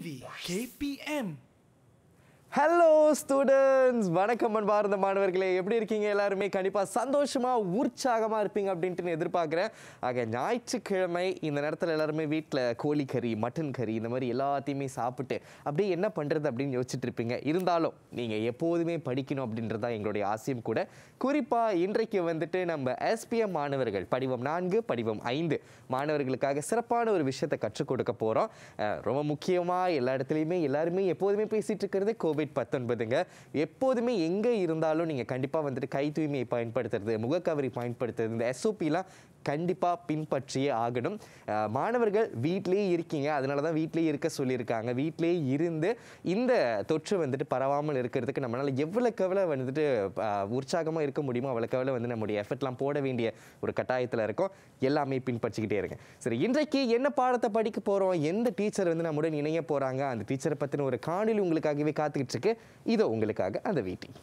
KPM hello students வணக்கம் அன்பார்ந்த மாணவர்களே எப்படி இருக்கீங்க எல்லாருமே கண்டிப்பாக சந்தோஷமாக உற்சாகமாக இருப்பீங்க அப்படின்ட்டு நான் எதிர்பார்க்குறேன் ஆக ஞாயிற்றுக்கிழமை இந்த நேரத்தில் எல்லாருமே வீட்டில் கோழிக்கறி மட்டன் கறி இந்த மாதிரி எல்லாத்தையுமே சாப்பிட்டு அப்படியே என்ன பண்ணுறது அப்படின்னு யோசிச்சுட்டு இருப்பீங்க இருந்தாலும் நீங்கள் எப்போதுமே படிக்கணும் அப்படின்றது தான் எங்களுடைய ஆசையும் கூட குறிப்பாக இன்றைக்கு வந்துட்டு நம்ம எஸ்பிஎம் மாணவர்கள் படிவம் நான்கு படிவம் ஐந்து மாணவர்களுக்காக சிறப்பான ஒரு விஷயத்தை கற்றுக் கொடுக்க போகிறோம் ரொம்ப முக்கியமாக எல்லா இடத்துலையுமே எல்லாருமே எப்போதுமே பேசிகிட்டு இருக்கிறது கோவிட் பத்தொன்பதுங்க எப்போதுமே எங்கே இருந்தாலும் நீங்கள் கண்டிப்பாக வந்துட்டு கை தூய்மையை பயன்படுத்துறது முகக்கவரி பயன்படுத்துறது இந்த எஸ்ஓபிலாம் கண்டிப்பாக பின்பற்றியே ஆகணும் அஹ் மாணவர்கள் வீட்டிலேயே இருக்கீங்க அதனால தான் வீட்டிலேயே இருக்க சொல்லியிருக்காங்க வீட்டிலேயே இருந்து இந்த தொற்று வந்துட்டு பரவாமல் இருக்கிறதுக்கு நம்மளால் எவ்வளோக்கு எவ்வளோ வந்துட்டு உற்சாகமாக இருக்க முடியுமோ அவ்வளோக்கு எவ்வளோ வந்து நம்முடைய எஃபர்ட்லாம் போட வேண்டிய ஒரு கட்டாயத்தில் இருக்கோம் எல்லாமே பின்பற்றிக்கிட்டே இருங்க சரி இன்றைக்கு என்ன பாடத்தை படிக்க போகிறோம் எந்த டீச்சர் வந்து நம்முடன் இணைய போகிறாங்க அந்த டீச்சரை பற்றின ஒரு காணொலி உங்களுக்காகவே காத்துக்கிட்டு இருக்கு இதோ உங்களுக்காக அந்த வீட்டில்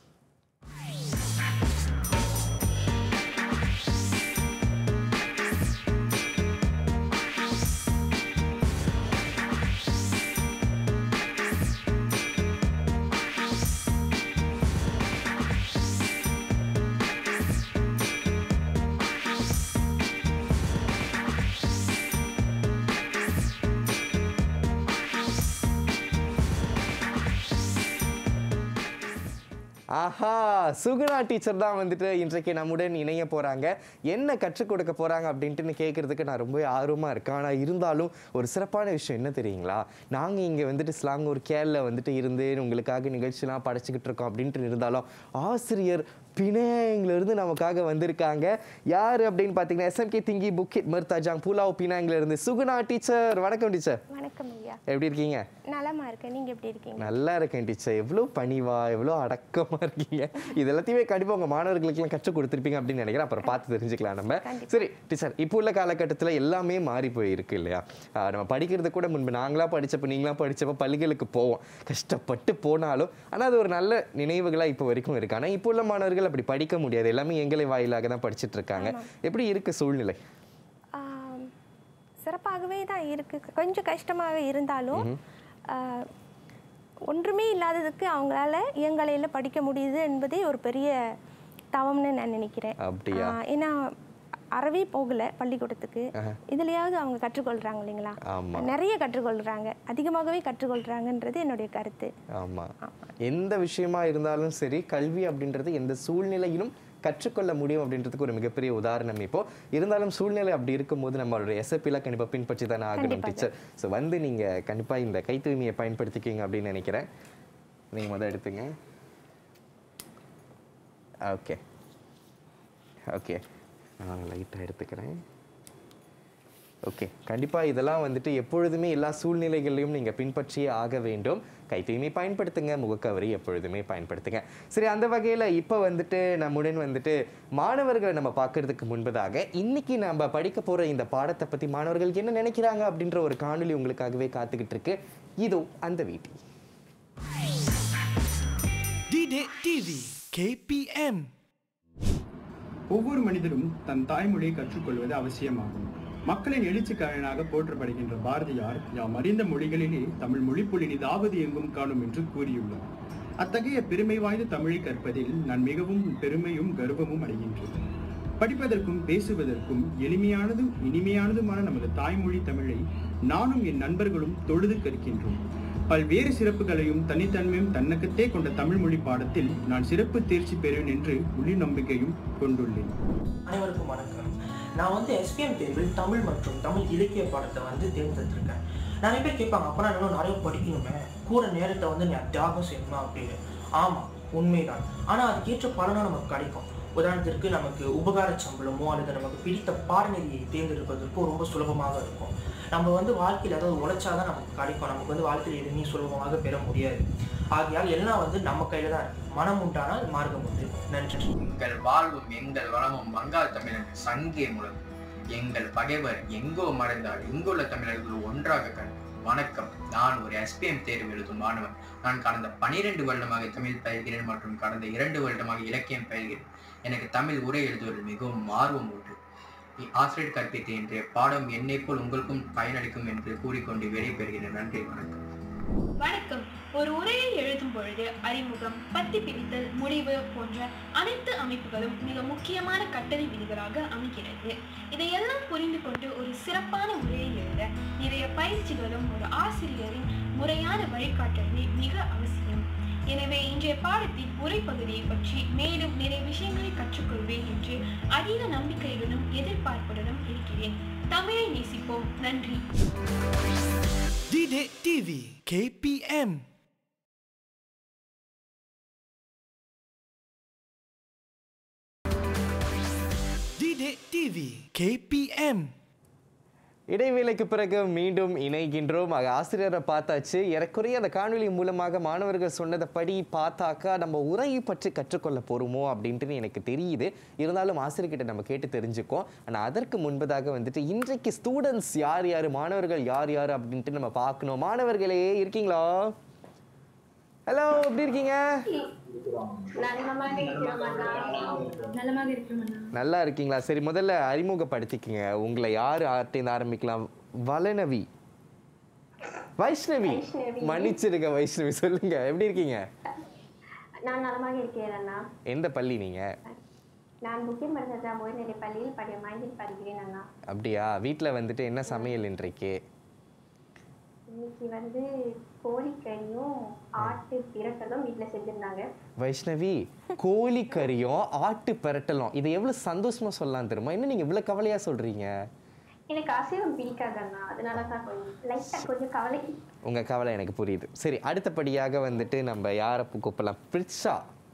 ஆஹா சுகுணா டீச்சர் தான் வந்துட்டு இன்றைக்கு நம்முடன் இணைய போகிறாங்க என்ன கற்றுக் கொடுக்க போகிறாங்க அப்படின்ட்டு கேட்குறதுக்கு நான் ரொம்ப ஆர்வமாக இருக்கேன் ஆனால் இருந்தாலும் ஒரு சிறப்பான விஷயம் என்ன தெரியுங்களா நாங்கள் இங்கே வந்துட்டு ஸ்லாங்கூர் கேரள வந்துட்டு இருந்து உங்களுக்காக நிகழ்ச்சிலாம் படைச்சிக்கிட்டு இருக்கோம் அப்படின்ட்டு இருந்தாலும் ஆசிரியர் பினாங்கிலிருந்து நமக்காக வந்திருக்காங்க யார் அப்படின்னு பார்த்தீங்கன்னா SMK Tinggi Bukit Mertajam Pulau பினாங்கிலிருந்து சுகுணா டீச்சர் வணக்கம் டீச்சர் வணக்கம் ஐயா எப்படி இருக்கீங்க நலமா இருக்கேன் நீங்க எப்படி இருக்கீங்க நல்லா இருக்கேன் டீச்சர் எவ்வளோ பணிவா எவ்வளோ அடக்கமாக இருக்கீங்க இது எல்லாத்தையுமே கண்டிப்பாக உங்கள் மாணவர்களுக்கெல்லாம் கற்றுக் கொடுத்துருப்பீங்க அப்படின்னு நினைக்கிறேன் அப்புறம் பார்த்து தெரிஞ்சுக்கலாம் நம்ம கண்டிப்பா. சரி டீச்சர் இப்போ உள்ள காலகட்டத்தில் எல்லாமே மாறி போயிருக்கு இல்லையா ஆஹ் நம்ம படிக்கிறது கூட முன்பு நாங்களா படிச்சப்ப நீங்களா படிச்சப்ப பள்ளிகளுக்கு போவோம் கஷ்டப்பட்டு போனாலும் ஆனால் அது ஒரு நல்ல நினைவுகளாக இப்போ வரைக்கும் இருக்கு ஆனால் இப்போ உள்ள மாணவர்கள் அப்படி படிக்க முடியாது எல்லாமே எங்களை வாயிலாக தான் படிச்சிட்டு இருக்காங்க எப்படி இருக்கு சூழ்நிலை ஆம், சிறப்பாகவே தான் இருக்கு கொஞ்சம் கஷ்டமாக இருந்தாலும் ஆ, ஒன்றுமே இல்லாததுக்கு அவங்களால இயங்கலையில் படிக்க முடியுது என்பதே ஒரு பெரிய தவம்னு நான் நினைக்கிறேன் அப்படியா ஆ, ஏன்னா அறவே போகல பள்ளிக்கூடத்துக்கு இதுலயாவது அவங்க கற்றுக்கொள்றாங்க இல்லைங்களா ஆமா. நிறைய கற்றுக்கொள்றாங்க அதிகமாகவே கற்றுக்கொள்றாங்கன்றது என்னுடைய கருத்து ஆமா எந்த விஷயமா இருந்தாலும் சரி கல்வி அப்படின்றது எந்த சூழ்நிலையிலும் கற்றுக்கொள்ள முடியும் அப்படின்றதுக்கு ஒரு மிகப்பெரிய உதாரணம் இப்போ இருந்தாலும் சூழ்நிலை அப்படி இருக்கும்போது நம்மளோட எஸ்எப்பிலாம் கண்டிப்பாக பின்பற்றி தானே ஆகணும் டீச்சர் ஸோ வந்து நீங்க கண்டிப்பா இந்த கை தூய்மையை பயன்படுத்திக்கிங்க அப்படின்னு நினைக்கிறேன் நீங்க முதல் எடுத்துங்க ஓகே ஓகே நான் லைட்டாக எடுத்துக்கிறேன் ஓகே கண்டிப்பாக இதெல்லாம் வந்துட்டு எப்பொழுதுமே எல்லா சூழ்நிலைகளையும் நீங்கள் பின்பற்றியே ஆக வேண்டும் கை தூய்மை பயன்படுத்துங்க முகக்கவரி எப்பொழுதுமே பயன்படுத்துங்க சரி அந்த வகையில் இப்போ வந்துட்டு நம்முடன் வந்துட்டு மாணவர்களை நம்ம பார்க்கறதுக்கு முன்பதாக இன்னைக்கு நம்ம படிக்க போகிற இந்த பாடத்தை பற்றி மாணவர்கள் என்ன நினைக்கிறாங்க அப்படின்ற ஒரு காணொளி உங்களுக்காகவே காத்துக்கிட்டு இருக்கு இதோ அந்த வீட்டில் Didik TV KPM ஒவ்வொரு மனிதரும் தன் தாய்மொழியை கற்றுக்கொள்வது அவசியமாகும் மக்களின் எழுச்சிக்காரனாக போற்றப்படுகின்ற பாரதியார் யாம் அறிந்த மொழிகளிலே தமிழ் மொழிப்பொழினிதாவது எங்கும் காணும் என்று கூறியுள்ளார் அத்தகைய பெருமை வாய்ந்த தமிழை கற்பதில் நான் மிகவும் பெருமையும் கர்வமும் அடைகின்றேன் படிப்பதற்கும் பேசுவதற்கும் எளிமையானதும் இனிமையானதுமான நமது தாய்மொழி தமிழை நானும் என் நண்பர்களும் தொழுது கற்கின்றோம் பல்வேறு சிறப்புகளையும் தனித்தன்மையும் தன்னகத்தே கொண்ட தமிழ் மொழி பாடத்தில் நான் சிறப்பு தேர்ச்சி பெறுவேன் என்று முழு நம்பிக்கையும் கொண்டுள்ளேன் அனைவருக்கும் வணக்கம் நான் வந்து எஸ்பிஎம் தேர்வில் தமிழ் மற்றும் தமிழ் இலக்கிய பாடத்தை வந்து தேர்ந்தெடுத்திருக்கேன் நிறைய பேர் கேட்பாங்க அப்போ இன்னும் நிறைய படிக்கணுமே கூட நேரத்தை வந்து நீ தியாகம் செய்யணுமா அப்படின்னு ஆமாம் உண்மைதான் ஆனால் அதுக்கேற்ற பலனும் நமக்கு கிடைக்கும் உதாரணத்திற்கு நமக்கு உபகார சம்பளமோ அல்லது நமக்கு பிடித்த பாடநெறியை தேர்ந்தெடுப்பதற்கோ ரொம்ப சுலபமாக இருக்கும் நம்ம வந்து வாழ்க்கையில் ஏதாவது உழைச்சாதான் நமக்கு கிடைக்கும் நமக்கு வந்து வாழ்க்கையில் எதுவுமே சுலபமாக பெற முடியாது ஆகையால் எல்லாம் வந்து நம்ம கையில் தான் இருக்கு மனம் உண்டானால் மார்க்கம் உண்டு நன்றி எங்கள் வாழ்வும் எங்கள் வளமும் வங்காள் தமிழன் சங்கே முழங்கும் எங்கள் பகைவர் எங்கோ மறைந்தால் இங்குள்ள தமிழர்கள் ஒன்றாக கண்டு வணக்கம் நான் ஒரு எஸ்பிஎம் தேர்வு எழுதும் மாணவன் நான் கடந்த பனிரெண்டு வருடமாக தமிழ் பயில்கிறேன் மற்றும் கடந்த இரண்டு வருடமாக இலக்கியம் பயில்கிறேன் எனக்கு தமிழ் உரை எழுதுவதில் மிகவும் ஆர்வம் உண்டு இ- ஆசிரியர் கற்பித்த இன்றைய பாடம் என்னை போல் உங்களுக்கும் பயனளிக்கும் என்று கூறிக்கொண்டு விடைபெறுகிறேன் நன்றி வணக்கம் வணக்கம் ஒரு உரையை எழுதும் பொழுது அறிமுகம் பத்தி பிரித்தல் முடிவு போன்ற அனைத்து அமைப்புகளும் மிக முக்கியமான கட்டளை விதிகளாக அமைகிறது இதையெல்லாம் புரிந்து கொண்டு ஒரு சிறப்பான உரையை எழுத நிறைய பயிற்சிகளும் ஒரு ஆசிரியரின் முறையான வழிகாட்டலுமே மிக அவசியம் எனவே இன்றைய பாடத்தில் உரை பகுதியை பற்றி மேலும் நிறைய விஷயங்களை கற்றுக்கொள்வேன் என்று அதீத நம்பிக்கையுடனும் எதிர்பார்ப்புடனும் இருக்கிறேன் தமிழை நேசிப்போம் நன்றி Didik TV KPM Didik TV KPM இடைவேளைக்கு பிறகு மீண்டும் இணைகின்றோம் ஆக ஆசிரியரை பார்த்தாச்சு ஏறக்குறைய அந்த காணொளி மூலமாக மாணவர்கள் சொன்னதைப்படி பார்த்தாக்கா நம்ம உரையை பற்றி கற்றுக்கொள்ள போகிறோமோ அப்படின்ட்டு எனக்கு தெரியுது இருந்தாலும் ஆசிரியர்கிட்ட நம்ம கேட்டு தெரிஞ்சுக்கோம் ஆனால் அதற்கு முன்பதாக வந்துட்டு இன்றைக்கு ஸ்டூடெண்ட்ஸ் யார் யார் மாணவர்கள் யார் யார் அப்படின்ட்டு நம்ம பார்க்கணும் மாணவர்களே இருக்கீங்களா ஹலோ எப்படி இருக்கீங்க நல்லா இருக்கீங்களா சரி முதல்ல அறிமுகப்படுத்திக்கங்க உங்களை யார் ஆர்ட்டிந்து ஆரம்பிக்கலாம் வளனவி வைஷ்ணவி மன்னிச்சிருங்க வைஷ்ணவி சொல்லுங்க எப்படி இருக்கீங்க நான் நலமாக இருக்கிறேன் அண்ணா எந்த பள்ளி நீங்க நான் புக்கிங் மருந்தா உயர்நிலை பள்ளியில் படி மைந்தில் படிக்கிறேன் அண்ணா அப்படியா வீட்டில் வந்துட்டு என்ன சமையல் இன்றைக்கு இன்னைக்கு வந்து கோழிக்கறியும் ஆட்டு பிரட்டலும் வீட்டில் செஞ்சிருந்தாங்க வைஷ்ணவி கோழி கறியும் ஆட்டு பெரட்டலும் இதை எவ்வளவு சந்தோஷமா சொல்லலாம் தெரியுமா இன்னும் நீங்க இவ்வளவு கவலையா சொல்றீங்க எனக்கு அசைவம் பிடிக்காது அண்ணா அதனால தான் கொஞ்சம் லைட்டாக கொஞ்சம் கவலை உங்க கவலை எனக்கு புரியுது சரி அடுத்தபடியாக வந்துட்டு நம்ம யாரை கூப்பிடலாம் பிரிட்ஷா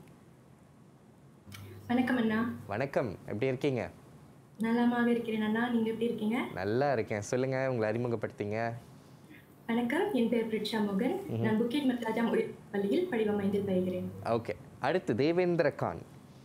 வணக்கம் அண்ணா வணக்கம் எப்படி இருக்கீங்க நலமாக இருக்கிறேன் அண்ணா நீங்க எப்படி இருக்கீங்க நல்லா இருக்கேன் சொல்லுங்க உங்களை அறிமுகப்படுத்திங்க வணக்கம் என் பெயர் பிரிட்ஷா மோகன் நான் புக்கெட் மத்ராஜாம் உயர் பள்ளியில் படிவம் ஐந்தில் பயிகிறேன் ஓகே அடுத்து தேவேந்திர கான்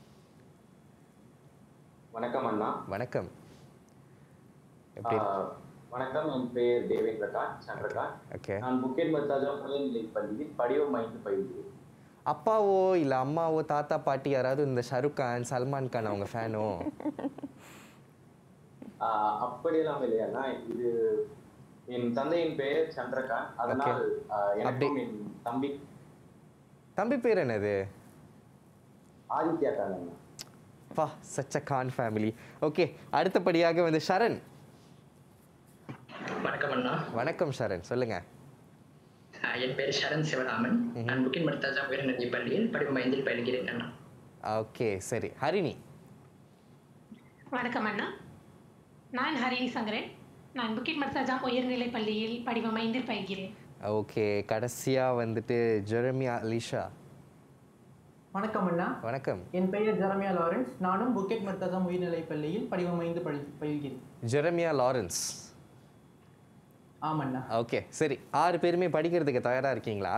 வணக்கம் அண்ணா வணக்கம் எப்படி ஆஹ், வணக்கம் என் பெயர் தேவேந்திரகான் சந்திரகான் ஓகே நான் புக்கெட் மத்தாஜா உயர்நிலை பள்ளியில் படிவம் ஐந்து பயில்கிறேன் அப்பாவோ இல்லை அம்மாவோ தாத்தா பாட்டி யாராவது இந்த ஷாருக் கான் சல்மான் கான் அவங்க ஃபேனோ ஆஹ், அப்படியெல்லாம் இல்லையா இது என் தந்தையின் பெயர் சந்திரகான் அதனால் ஆஹ், எனக்கும் என் தம்பி தம்பி பேர் என்னது ஆதித்யா கான் அண்ணா பா சச்ச கான் ஃபேமிலி ஓகே அடுத்தபடியாக வந்து சரண் வணக்கம் அண்ணா வணக்கம் சரண் சொல்லுங்க ஆஹ் என் பேர் சரண் சிவராமன் நான் புக்கின் மர்தாஜா உயர்நிலை பள்ளியில் படிப்பு ஐந்தில் பயில்கிறேன் அண்ணா ஓகே சரி ஹரிணி வணக்கம் அண்ணா நான் ஹரிணி சங்கரன் நான் புக்கிட் மர்சாஜாம் உயர்நிலை பள்ளியில் படிவம் ஐந்தில் பயில்கிறேன் ஓகே கடைசியாக வந்துட்டு ஜெரமியா அலிஷா வணக்கம் அண்ணா வணக்கம் என் பெயர் ஜெரமியா லாரன்ஸ் நானும் புக்கெட் மர்தாசாம் உயர்நிலைப் பள்ளியில் படிவம் ஐந்து படி பயில்கிறேன் ஜெரமியா லாரன்ஸ் ஆமண்ணா ஓகே சரி ஆறு பேருமே படிக்கிறதுக்கு தயாராக இருக்கீங்களா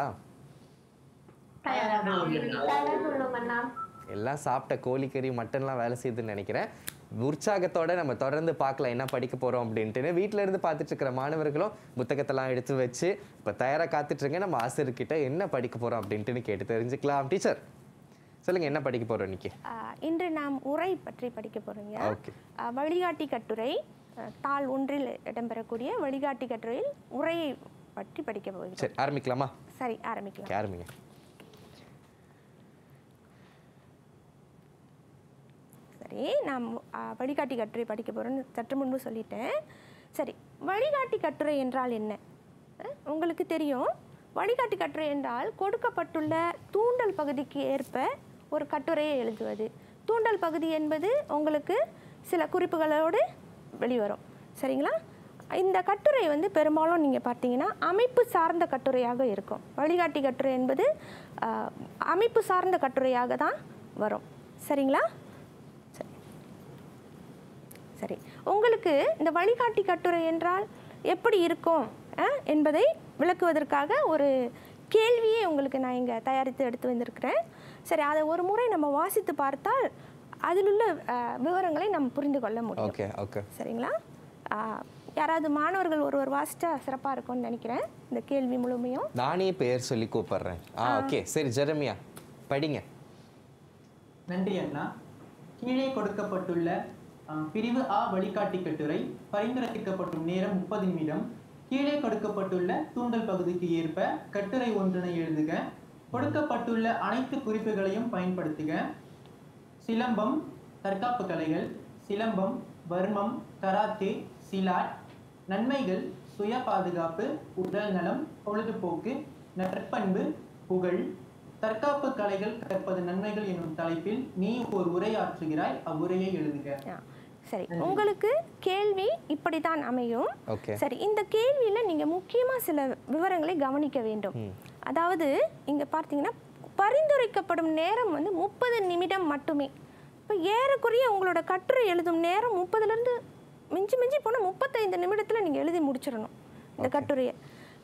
தயாராக உள்ளோம் அண்ணா எல்லாம் சாப்பிட்ட கோழிக்கறி மட்டன்லாம் வேலை செய்யுதுன்னு நினைக்கிறேன் உற்சாகத்தோட நம்ம தொடர்ந்து பார்க்கலாம் என்ன படிக்க போகிறோம் அப்படின்ட்டு வீட்டில இருந்து பார்த்துட்டு இருக்கிற மாணவர்களும் புத்தகத்தெல்லாம் எடுத்து வச்சு இப்போ தயாராக காத்துட்டு இருங்க நம்ம ஆசிரியர்கிட்ட என்ன படிக்க போகிறோம் அப்படின்ட்டுன்னு கேட்டு தெரிஞ்சுக்கலாம் டீச்சர் சொல்லுங்க என்ன படிக்க போகிறோம் இன்னைக்கு ஆஹ் இன்று நாம் உரை பற்றி படிக்க போகிறோங்க ஓகே வழிகாட்டி கட்டுரை ஆஹ் தாள் ஒன்றில் இடம்பெறக்கூடிய வழிகாட்டி கட்டுரையில் உரையை பற்றி படிக்க போகிறோம் சரி ஆரம்பிக்கலாமா சரி ஆரம்பிக்கலாம் ஓகே, ஆரம்பிங்க சரி நாம் ஆஹ், வழிகாட்டி கட்டுரை படிக்க போகிறோன்னு சற்று முன்பு சொல்லிட்டேன் சரி வழிகாட்டி கட்டுரை என்றால் என்ன அஹ், உங்களுக்கு தெரியும் வழிகாட்டி கட்டுரை என்றால் கொடுக்கப்பட்டுள்ள தூண்டல் பகுதிக்கு ஏற்ப ஒரு கட்டுரையை எழுதுவது தூண்டல் பகுதி என்பது உங்களுக்கு சில குறிப்புகளோடு வெளிவரும் சரிங்களா இந்த கட்டுரை வந்து பெரும்பாலும் நீங்கள் பார்த்தீங்கன்னா அமைப்பு சார்ந்த கட்டுரையாக இருக்கும் வழிகாட்டி கட்டுரை என்பது ஆஹ், அமைப்பு சார்ந்த கட்டுரையாக தான் வரும் சரிங்களா சரி சரி உங்களுக்கு இந்த வழிகாட்டி கட்டுரை என்றால் எப்படி இருக்கும் அஹ், என்பதை விளக்குவதற்காக ஒரு கேள்வியை உங்களுக்கு நான் இங்கே தயாரித்து எடுத்து வந்திருக்கிறேன் சரி அதை ஒரு முறை நம்ம வாசித்து பார்த்தால் அதில் உள்ள அஹ், விவரங்களை நம்ம புரிந்து கொள்ள முடியும் ஓகே ஓகே சரிங்களா ஆஹ், யாராவது மாணவர்கள் ஒருவர் வாசித்தா சிறப்பாக இருக்கும்னு நினைக்கிறேன் இந்த கேள்வி முழுமையும் நானே பெயர் சொல்லி கூப்பிடுறேன் ஆ ஓகே சரி ஜெரமியா படிங்க நன்றி அண்ணா கீழே கொடுக்கப்பட்டுள்ள அஹ், பிரிவு ஆ வழிகாட்டி கட்டுரை பரிந்துரைக்கப்படும் நேரம் முப்பது நிமிடம் கீழே கொடுக்கப்பட்டுள்ள தூண்டல் பகுதிக்கு ஏற்ப கட்டுரை ஒன்றினை எழுதுக கொடுக்கப்பட்டுள்ள அனைத்து குறிப்புகளையும் பயன்படுத்துக சிலம்பம் தற்காப்பு கலைகள் சிலம்பம் வர்மம் கராத்தே சிலாட் நன்மைகள் சுய பாதுகாப்பு உடல் நலம் பொழுதுபோக்கு நற்பண்பு புகழ் தற்காப்பு கலைகள் கற்பது நன்மைகள் என்னும் தலைப்பில் நீ ஒரு உரையாற்றுகிறாய் அவ்வுரையை எழுதுக சரி உங்களுக்கு கேள்வி இப்படித்தான் அமையும் ஓகே சரி இந்த கேள்வியில நீங்க முக்கியமா சில விவரங்களை கவனிக்க வேண்டும் அதாவது இங்க பார்த்தீங்கன்னா பரிந்துரைக்கப்படும் நேரம் வந்து முப்பது நிமிடம் மட்டுமே இப்போ ஏறக்குறைய உங்களோட கட்டுரை எழுதும் நேரம் முப்பதுலேருந்து மிஞ்சி மிஞ்சி போனால் முப்பத்தைந்து நிமிடத்தில் நீங்கள் எழுதி முடிச்சிடணும் இந்த கட்டுரையை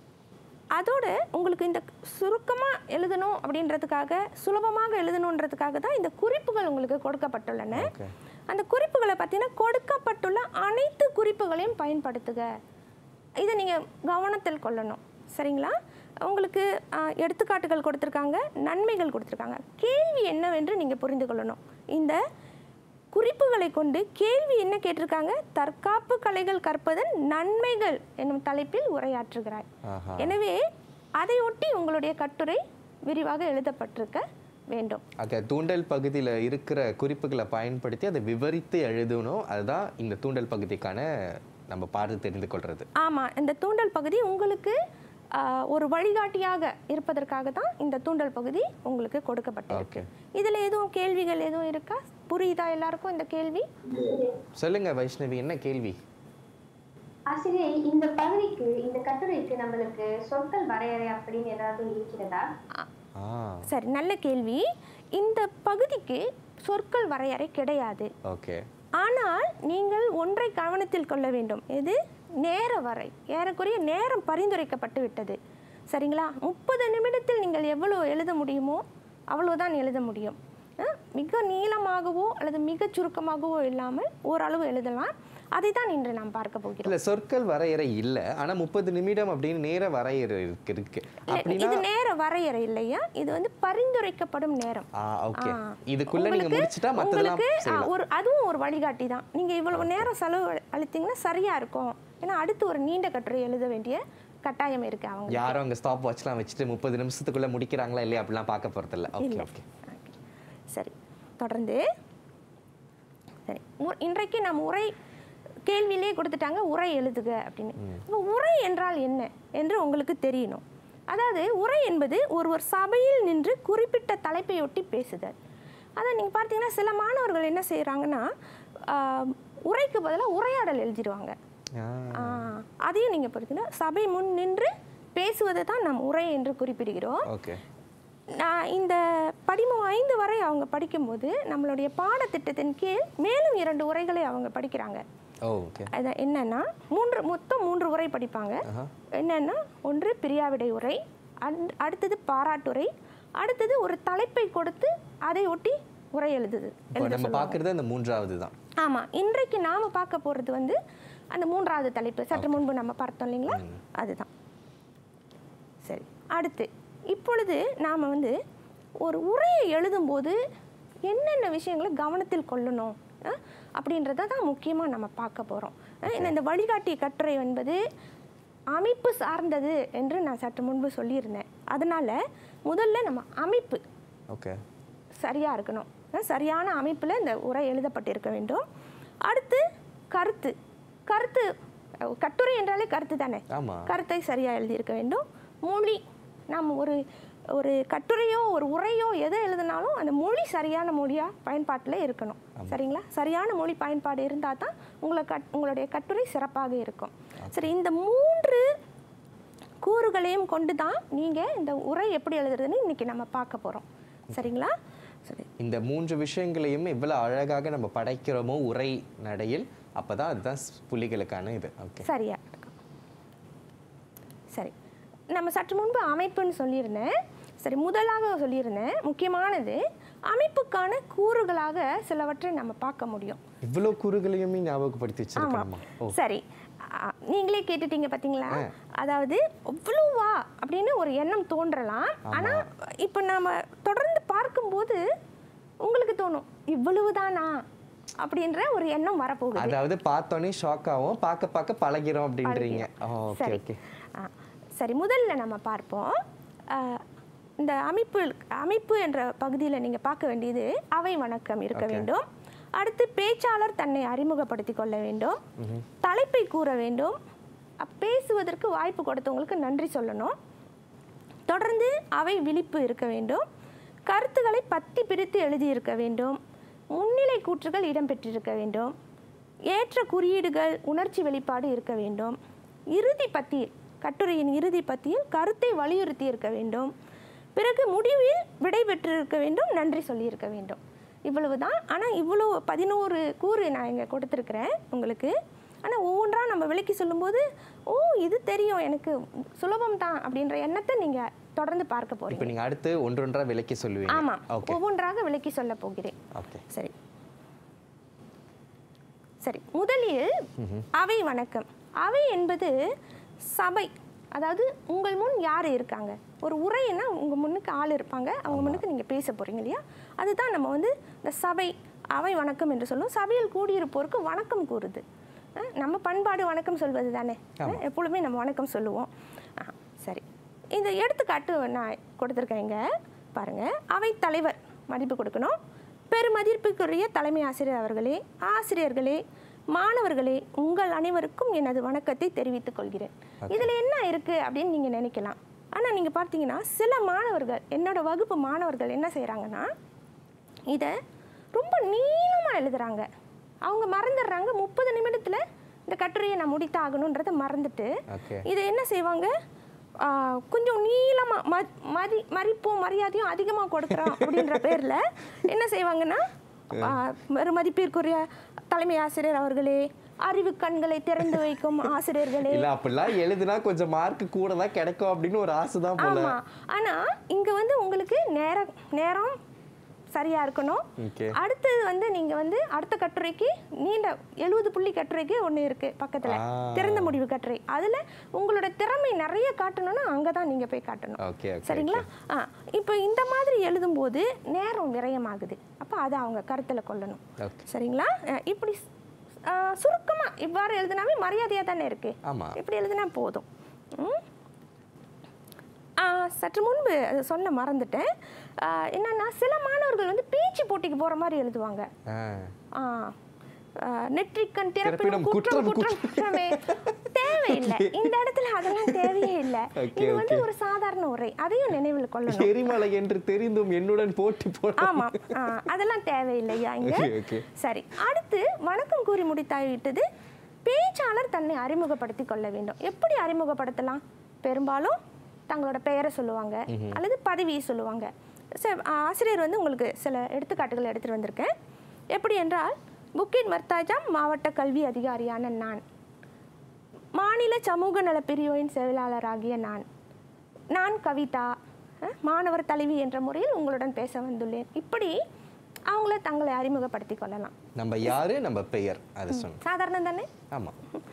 அதோட உங்களுக்கு இந்த சுருக்கமாக எழுதணும் அப்படின்றதுக்காக சுலபமாக எழுதணுன்றதுக்காக தான் இந்த குறிப்புகள் உங்களுக்கு கொடுக்கப்பட்டுள்ளன அந்த குறிப்புகளை பார்த்தீங்கன்னா கொடுக்கப்பட்டுள்ள அனைத்து குறிப்புகளையும் பயன்படுத்துக இதை நீங்கள் கவனத்தில் கொள்ளணும் சரிங்களா உங்களுக்கு ஆ, எடுத்துக்காட்டுகள் கொடுத்துருக்காங்க நன்மைகள் கொடுத்துருக்காங்க கேள்வி என்னவென்று நீங்கள் புரிந்து கொள்ளணும் இந்த குறிப்புகளை கொண்டு கேள்வி என்ன கேட்டிருக்காங்க தற்காப்பு கலைகள் கற்பதன் நன்மைகள் என்னும் தலைப்பில் உரையாற்றுகிறாய் ஆஹா. எனவே அதை ஒட்டி உங்களுடைய கட்டுரை விரிவாக எழுதப்பட்டிருக்க வேண்டும் ஆக தூண்டல் பகுதியில் இருக்கிற குறிப்புகளை பயன்படுத்தி அதை விவரித்து எழுதணும் அதுதான் இந்த தூண்டல் பகுதிக்கான நம்ம பார்த்து தெரிந்து கொள்றது ஆமாம் இந்த தூண்டல் பகுதி உங்களுக்கு ஆ, ஒரு வழிகாட்டியாக இருப்பதற்காக தான் இந்த தூண்டல் பகுதி உங்களுக்கு கொடுக்கப்பட்டிருக்கு இதில் எதுவும் கேள்விகள் எதுவும் இருக்கா புரியுதா எல்லாருக்கும் இந்த கேள்வி சொல்லுங்க வைஷ்ணவி என்ன கேள்வி ஆசிரியை இந்த பகுதிக்கு இந்த கட்டுரைக்கு நம்மளுக்கு சொற்கள் வரையறை அப்படின்னு ஏதாவது இருக்கிறதா ஆ சரி நல்ல கேள்வி இந்த பகுதிக்கு சொற்கள் வரையறை கிடையாது ஓகே ஆனால் நீங்கள் ஒன்றை கவனத்தில் கொள்ள வேண்டும் எது நேர வரை ஏறக்குறைய நேரம் பரிந்துரைக்கப்பட்டு விட்டது சரிங்களா முப்பது நிமிடத்தில் நீங்கள் எவ்வளோ எழுத முடியுமோ அவ்வளோதான் எழுத முடியும் அஹ், மிக நீளமாகவோ அல்லது மிக சுருக்கமாகவோ இல்லாமல் ஓரளவு எழுதலாம் அதை தான் இன்று நாம் பார்க்க போகிறோம் இல்ல சொற்கள் வரையறை இல்ல ஆனா முப்பது நிமிடம் அப்படின்னு நேர வரையறை இருக்கு இருக்கு இல்ல, அப்படின்னா இது நேர வரையறை இல்லையா இது வந்து பரிந்துரைக்கப்படும் நேரம் ஆ ஓகே ஆ. இதுக்குள்ள நீங்க உங்களுக்கு- முடிச்சிட்டா மத்ததெல்லாம் உங்களுக்கு, ஆ, செய்யலாம் ஒரு அதுவும் ஒரு வழிகாட்டி தான் நீங்க இவ்வளவு நேரம் செலவு அளித்தீங்கன்னா சரியா இருக்கும் ஏன்னா அடுத்து ஒரு நீண்ட கட்டுரை எழுத வேண்டிய கட்டாயம் இருக்கு அவங்க யாரும் அங்க ஸ்டாப் வாட்ச்லாம் வச்சுட்டு முப்பது நிமிஷத்துக்குள்ள முடிக்கிறாங்களா இல்லையா அப்படிலாம் பார்க்க போறது இல்ல ஓகே இல்ல. ஓகே சரி தொடர்ந்து சரி உ- இன்றைக்கு நம்ம உரை கேள்வியிலே கொடுத்துட்டாங்க உரை எழுதுக அப்படின்னு இப்போ உரை என்றால் என்ன என்று உங்களுக்கு தெரியணும் அதாவது உரை என்பது ஒருவர் சபையில் நின்று குறிப்பிட்ட தலைப்பையொட்டி பேசுதல் அதை நீங்கள் பார்த்தீங்கன்னா சில மாணவர்கள் என்ன செய்கிறாங்கன்னா உரைக்கு பதிலாக உரையாடல் எழுதிடுவாங்க ஆ, அதையும் நீங்கள் பார்த்தீங்கன்னா சபை முன் நின்று பேசுவதை தான் நாம் உரை என்று குறிப்பிடுகிறோம் ஓகே நான் இந்த படிமம் ஐந்து வரை அவங்க படிக்கும்போது நம்மளுடைய பாடத்திட்டத்தின் கீழ் மேலும் இரண்டு உரைகளை அவங்க படிக்கிறாங்க ஓ ஓகே அது என்னன்னா மூன்று மொத்தம் மூன்று உரை படிப்பாங்க என்னன்னா ஒன்று பிரியாவிடை உரை அன்- அடுத்தது பாராட்டுரை அடுத்தது ஒரு தலைப்பை கொடுத்து அதை ஒட்டி உரை எழுதுது இப்போ எழுத நம்ம சொல்லுவாங்க. பார்க்கறது அந்த மூன்றாவது தான் ஆமாம் இன்றைக்கு நாம் பார்க்க போகிறது வந்து அந்த மூன்றாவது தலைப்பு சற்று முன்பு நம்ம பார்த்தோம் இல்லைங்களா அதுதான் சரி அடுத்து இப்பொழுது நாம் வந்து ஒரு உரையை எழுதும்போது என்னென்ன விஷயங்களை கவனத்தில் கொள்ளணும் அஹ், அப்படின்றத தான் முக்கியமாக நம்ம பார்க்க போகிறோம் இந்த வழிகாட்டி கட்டுரை என்பது அமைப்பு சார்ந்தது என்று நான் சற்று முன்பு சொல்லியிருந்தேன் அதனால் முதல்ல நம்ம அமைப்பு ஓகே சரியாக இருக்கணும் அஹ் சரியான அமைப்பில் இந்த உரை எழுதப்பட்டிருக்க வேண்டும் அடுத்து கருத்து கருத்து அஹ் கட்டுரை என்றாலே கருத்து தானே ஆமா கருத்தை சரியாக எழுதியிருக்க வேண்டும் மொழி நாம் ஒரு ஒரு கட்டுரையோ ஒரு உரையோ எதை எழுதினாலும் அந்த மொழி சரியான மொழியாக பயன்பாட்டில் இருக்கணும் சரிங்களா சரியான மொழி பயன்பாடு இருந்தால் தான் உங்களை கட் உங்களுடைய கட்டுரை சிறப்பாக இருக்கும் சரி இந்த மூன்று கூறுகளையும் கொண்டு தான் நீங்கள் இந்த உரை எப்படி எழுதுறதுன்னு இன்னைக்கு நம்ம பார்க்க போகிறோம் சரிங்களா சரி இந்த மூன்று விஷயங்களையும் எவ்வளவு அழகாக நம்ம படைக்கிறோமோ உரை நடையில் அப்பதான் அதுதான் புலிகளுக்கான இது ஓகே சரியா இருக்கும் சரி நம்ம சற்று முன்பு அமைப்புன்னு சொல்லியிருந்தேன் சரி முதலாக சொல்லியிருந்தேன் முக்கியமானது அமைப்புக்கான கூறுகளாக சிலவற்றை நம்ம பார்க்க முடியும் இவ்வளவு கூறுகளையுமே ஞாபகப்படுத்தி வச்சிருக்கணுமா ஓ சரி அ, நீங்களே கேட்டுட்டீங்க பார்த்தீங்களா அதாவது அவ்வளோவா அப்படின்னு ஒரு எண்ணம் தோன்றலாம் ஆனால் இப்போ நாம தொடர்ந்து பார்க்கும்போது உங்களுக்கு தோணும் இவ்வளவுதானா அப்படின்ற ஒரு எண்ணம் வரப்போகுது அதாவது பார்த்தோன்னே ஷாக் ஆகும் பார்க்க பார்க்க பழகிறோம் அப்படின்றீங்க ஓகே சரி ஓகே ஆ, சரி முதல்ல நம்ம பார்ப்போம் ஆ, இந்த அமைப்பு அமைப்பு என்ற பகுதியில் நீங்கள் பார்க்க வேண்டியது அவை வணக்கம் இருக்க Okay. வேண்டும் அடுத்து பேச்சாளர் தன்னை அறிமுகப்படுத்திக் கொள்ள வேண்டும் தலைப்பை கூற வேண்டும் அப்- பேசுவதற்கு வாய்ப்பு கொடுத்தவங்களுக்கு நன்றி சொல்லணும் தொடர்ந்து அவை விழிப்பு இருக்க வேண்டும் கருத்துக்களை பத்தி பிரித்து எழுதியிருக்க வேண்டும் முன்னிலை கூற்றுகள் இடம்பெற்றிருக்க வேண்டும் ஏற்ற குறியீடுகள் உணர்ச்சி வெளிப்பாடு இருக்க வேண்டும் இறுதி பத்தியில் கட்டுரையின் இறுதி பத்தியில் கருத்தை வலியுறுத்தி இருக்க வேண்டும் பிறகு முடிவில் விடை பெற்றிருக்க வேண்டும் நன்றி சொல்லியிருக்க வேண்டும் இவ்வளவுதான் ஆனால் இவ்வளோ பதினோரு கூறு நான் இங்கே கொடுத்துருக்குறேன் உங்களுக்கு ஆனால் ஒவ்வொன்றா நம்ம விளக்கி சொல்லும்போது ஓ இது தெரியும் எனக்கு சுலபம் தான் அப்படின்ற எண்ணத்தை நீங்கள் தொடர்ந்து பார்க்க இப்போ போறீங்க நீங்க அடுத்து ஒன்றொன்றா விளக்கி சொல்லுவீங்க ஆமாம் ஓகே ஒவ்வொன்றாக விளக்கி சொல்ல போகிறேன் ஓகே சரி சரி முதலில் அவை வணக்கம் அவை என்பது சபை அதாவது உங்கள் முன் யார் இருக்காங்க ஒரு உரைன்னா உங்கள் முன்னுக்கு ஆள் இருப்பாங்க அவங்க முன்னுக்கு நீங்கள் பேச போகிறீங்க இல்லையா அதுதான் நம்ம வந்து இந்த சபை அவை வணக்கம் என்று சொல்லுவோம் சபையில் கூடியிருப்போருக்கு வணக்கம் கூறுது அஹ் நம்ம பண்பாடு வணக்கம் சொல்வது தானே அஹ் எப்பொழுதுமே நம்ம வணக்கம் சொல்லுவோம் ஆ, சரி இந்த எடுத்துக்காட்டு நான் கொடுத்துருக்கேன் இங்க பாருங்க அவை தலைவர் மதிப்பு கொடுக்கணும் பெருமதிப்பிற்குரிய தலைமை ஆசிரியர் அவர்களே ஆசிரியர்களே மாணவர்களே உங்கள் அனைவருக்கும் எனது வணக்கத்தை தெரிவித்துக் கொள்கிறேன் இதில் என்ன இருக்கு அப்படின்னு நீங்கள் நினைக்கலாம் ஆனால் நீங்கள் பார்த்தீங்கன்னா சில மாணவர்கள் என்னோட வகுப்பு மாணவர்கள் என்ன செய்கிறாங்கன்னா இதை ரொம்ப நீளமாக எழுதுறாங்க அவங்க மறந்துடுறாங்க முப்பது நிமிடத்தில் இந்த கட்டுரையை நான் முடித்தாகணுன்றதை மறந்துட்டு ஓகே இதை என்ன செய்வாங்க ஆ, கொஞ்சம் நீளமாக ம மதி மதிப்பும் மரியாதையும் அதிகமாக கொடுக்குறோம் அப்படின்ற பேரில் என்ன செய்வாங்கன்னா ஆ, ஒரு மதிப்பிற்குரிய தலைமை ஆசிரியர் அவர்களே அறிவு கண்களை திறந்து வைக்கும் ஆசிரியர்களே இல்ல அப்படிலாம் எழுதுனா கொஞ்சம் மார்க் கூட தான் கிடைக்கும் அப்படின்னு ஒரு ஆசை தான் போல ஆமா ஆனா இங்க வந்து உங்களுக்கு நேரம் நேரம் சரியா இருக்கணும் ஓகே அடுத்தது வந்து நீங்க வந்து அடுத்த கட்டுரைக்கு நீண்ட எழுபது புள்ளி கட்டுரைக்கு ஒண்ணு இருக்கு பக்கத்துல ஆ. திறந்த முடிவு கட்டுரை அதுல உங்களோட திறமை நிறைய காட்டணும்னா அங்கதான் நீங்க போய் காட்டணும் ஓகே ஓகே சரிங்களா ஆ இப்போ இந்த மாதிரி எழுதும்போது நேரம் விரயமாகுது அப்போ அதை அவங்க கருத்தில் கொள்ளணும் ஓகே சரிங்களா அஹ் இப்படி ஆ, சுருக்கமா இவ்வாறு எழுதுனாவே மரியாதையாக தானே இருக்கு ஆமா இப்படி எழுதுனா போதும் ம்? ஆ, சற்று முன்பு அது சொல்ல மறந்துட்டேன் ஆ, என்னன்னா சில மாணவர்கள் வந்து பேச்சு போட்டிக்கு போற மாதிரி எழுதுவாங்க ஆ ஆ, ஆ, நெற்றிக்கண் திறப்பினும் திறப்பினும் குற்றம் குற்றம் குற்றமே தேவையில்லை இந்த இடத்துல அதெல்லாம் தேவையே இல்லை Okay, இது வந்து okay. ஒரு சாதாரண உரை அதையும் நினைவில் கொள்ளணும் எரிமலை என்று தெரிந்தும் என்னுடன் போட்டி போட ஆமா ஆ, அதெல்லாம் தேவையில்லையா இங்க ஓகே ஓகே சரி அடுத்து வணக்கம் கூறி முடித்தாவிட்டது பேச்சாளர் தன்னை அறிமுகப்படுத்தி கொள்ள வேண்டும் எப்படி அறிமுகப்படுத்தலாம் பெரும்பாலும் தங்களோட பெயரை சொல்லுவாங்க ம்ஹும். அல்லது பதவியை சொல்லுவாங்க ச- ஆசிரியர் வந்து உங்களுக்கு சில எடுத்துக்காட்டுகள் எடுத்துட்டு வந்திருக்கேன் எப்படி என்றால் புக்கிட் மர்தாஜாம் மாவட்ட கல்வி அதிகாரியான நான் மாநில சமூக நல பிரிவின் செயலாளராகிய நான் நான் கவிதா அஹ், மாணவர் தலைவி என்ற முறையில் உங்களுடன் பேச வந்துள்ளேன் இப்படி அவங்கள தங்களை அறிமுகப்படுத்தி கொள்ளலாம் நம்ம யாரு நம்ம பெயர் அது சொன்னோம் சாதாரணம் தானே ஆமா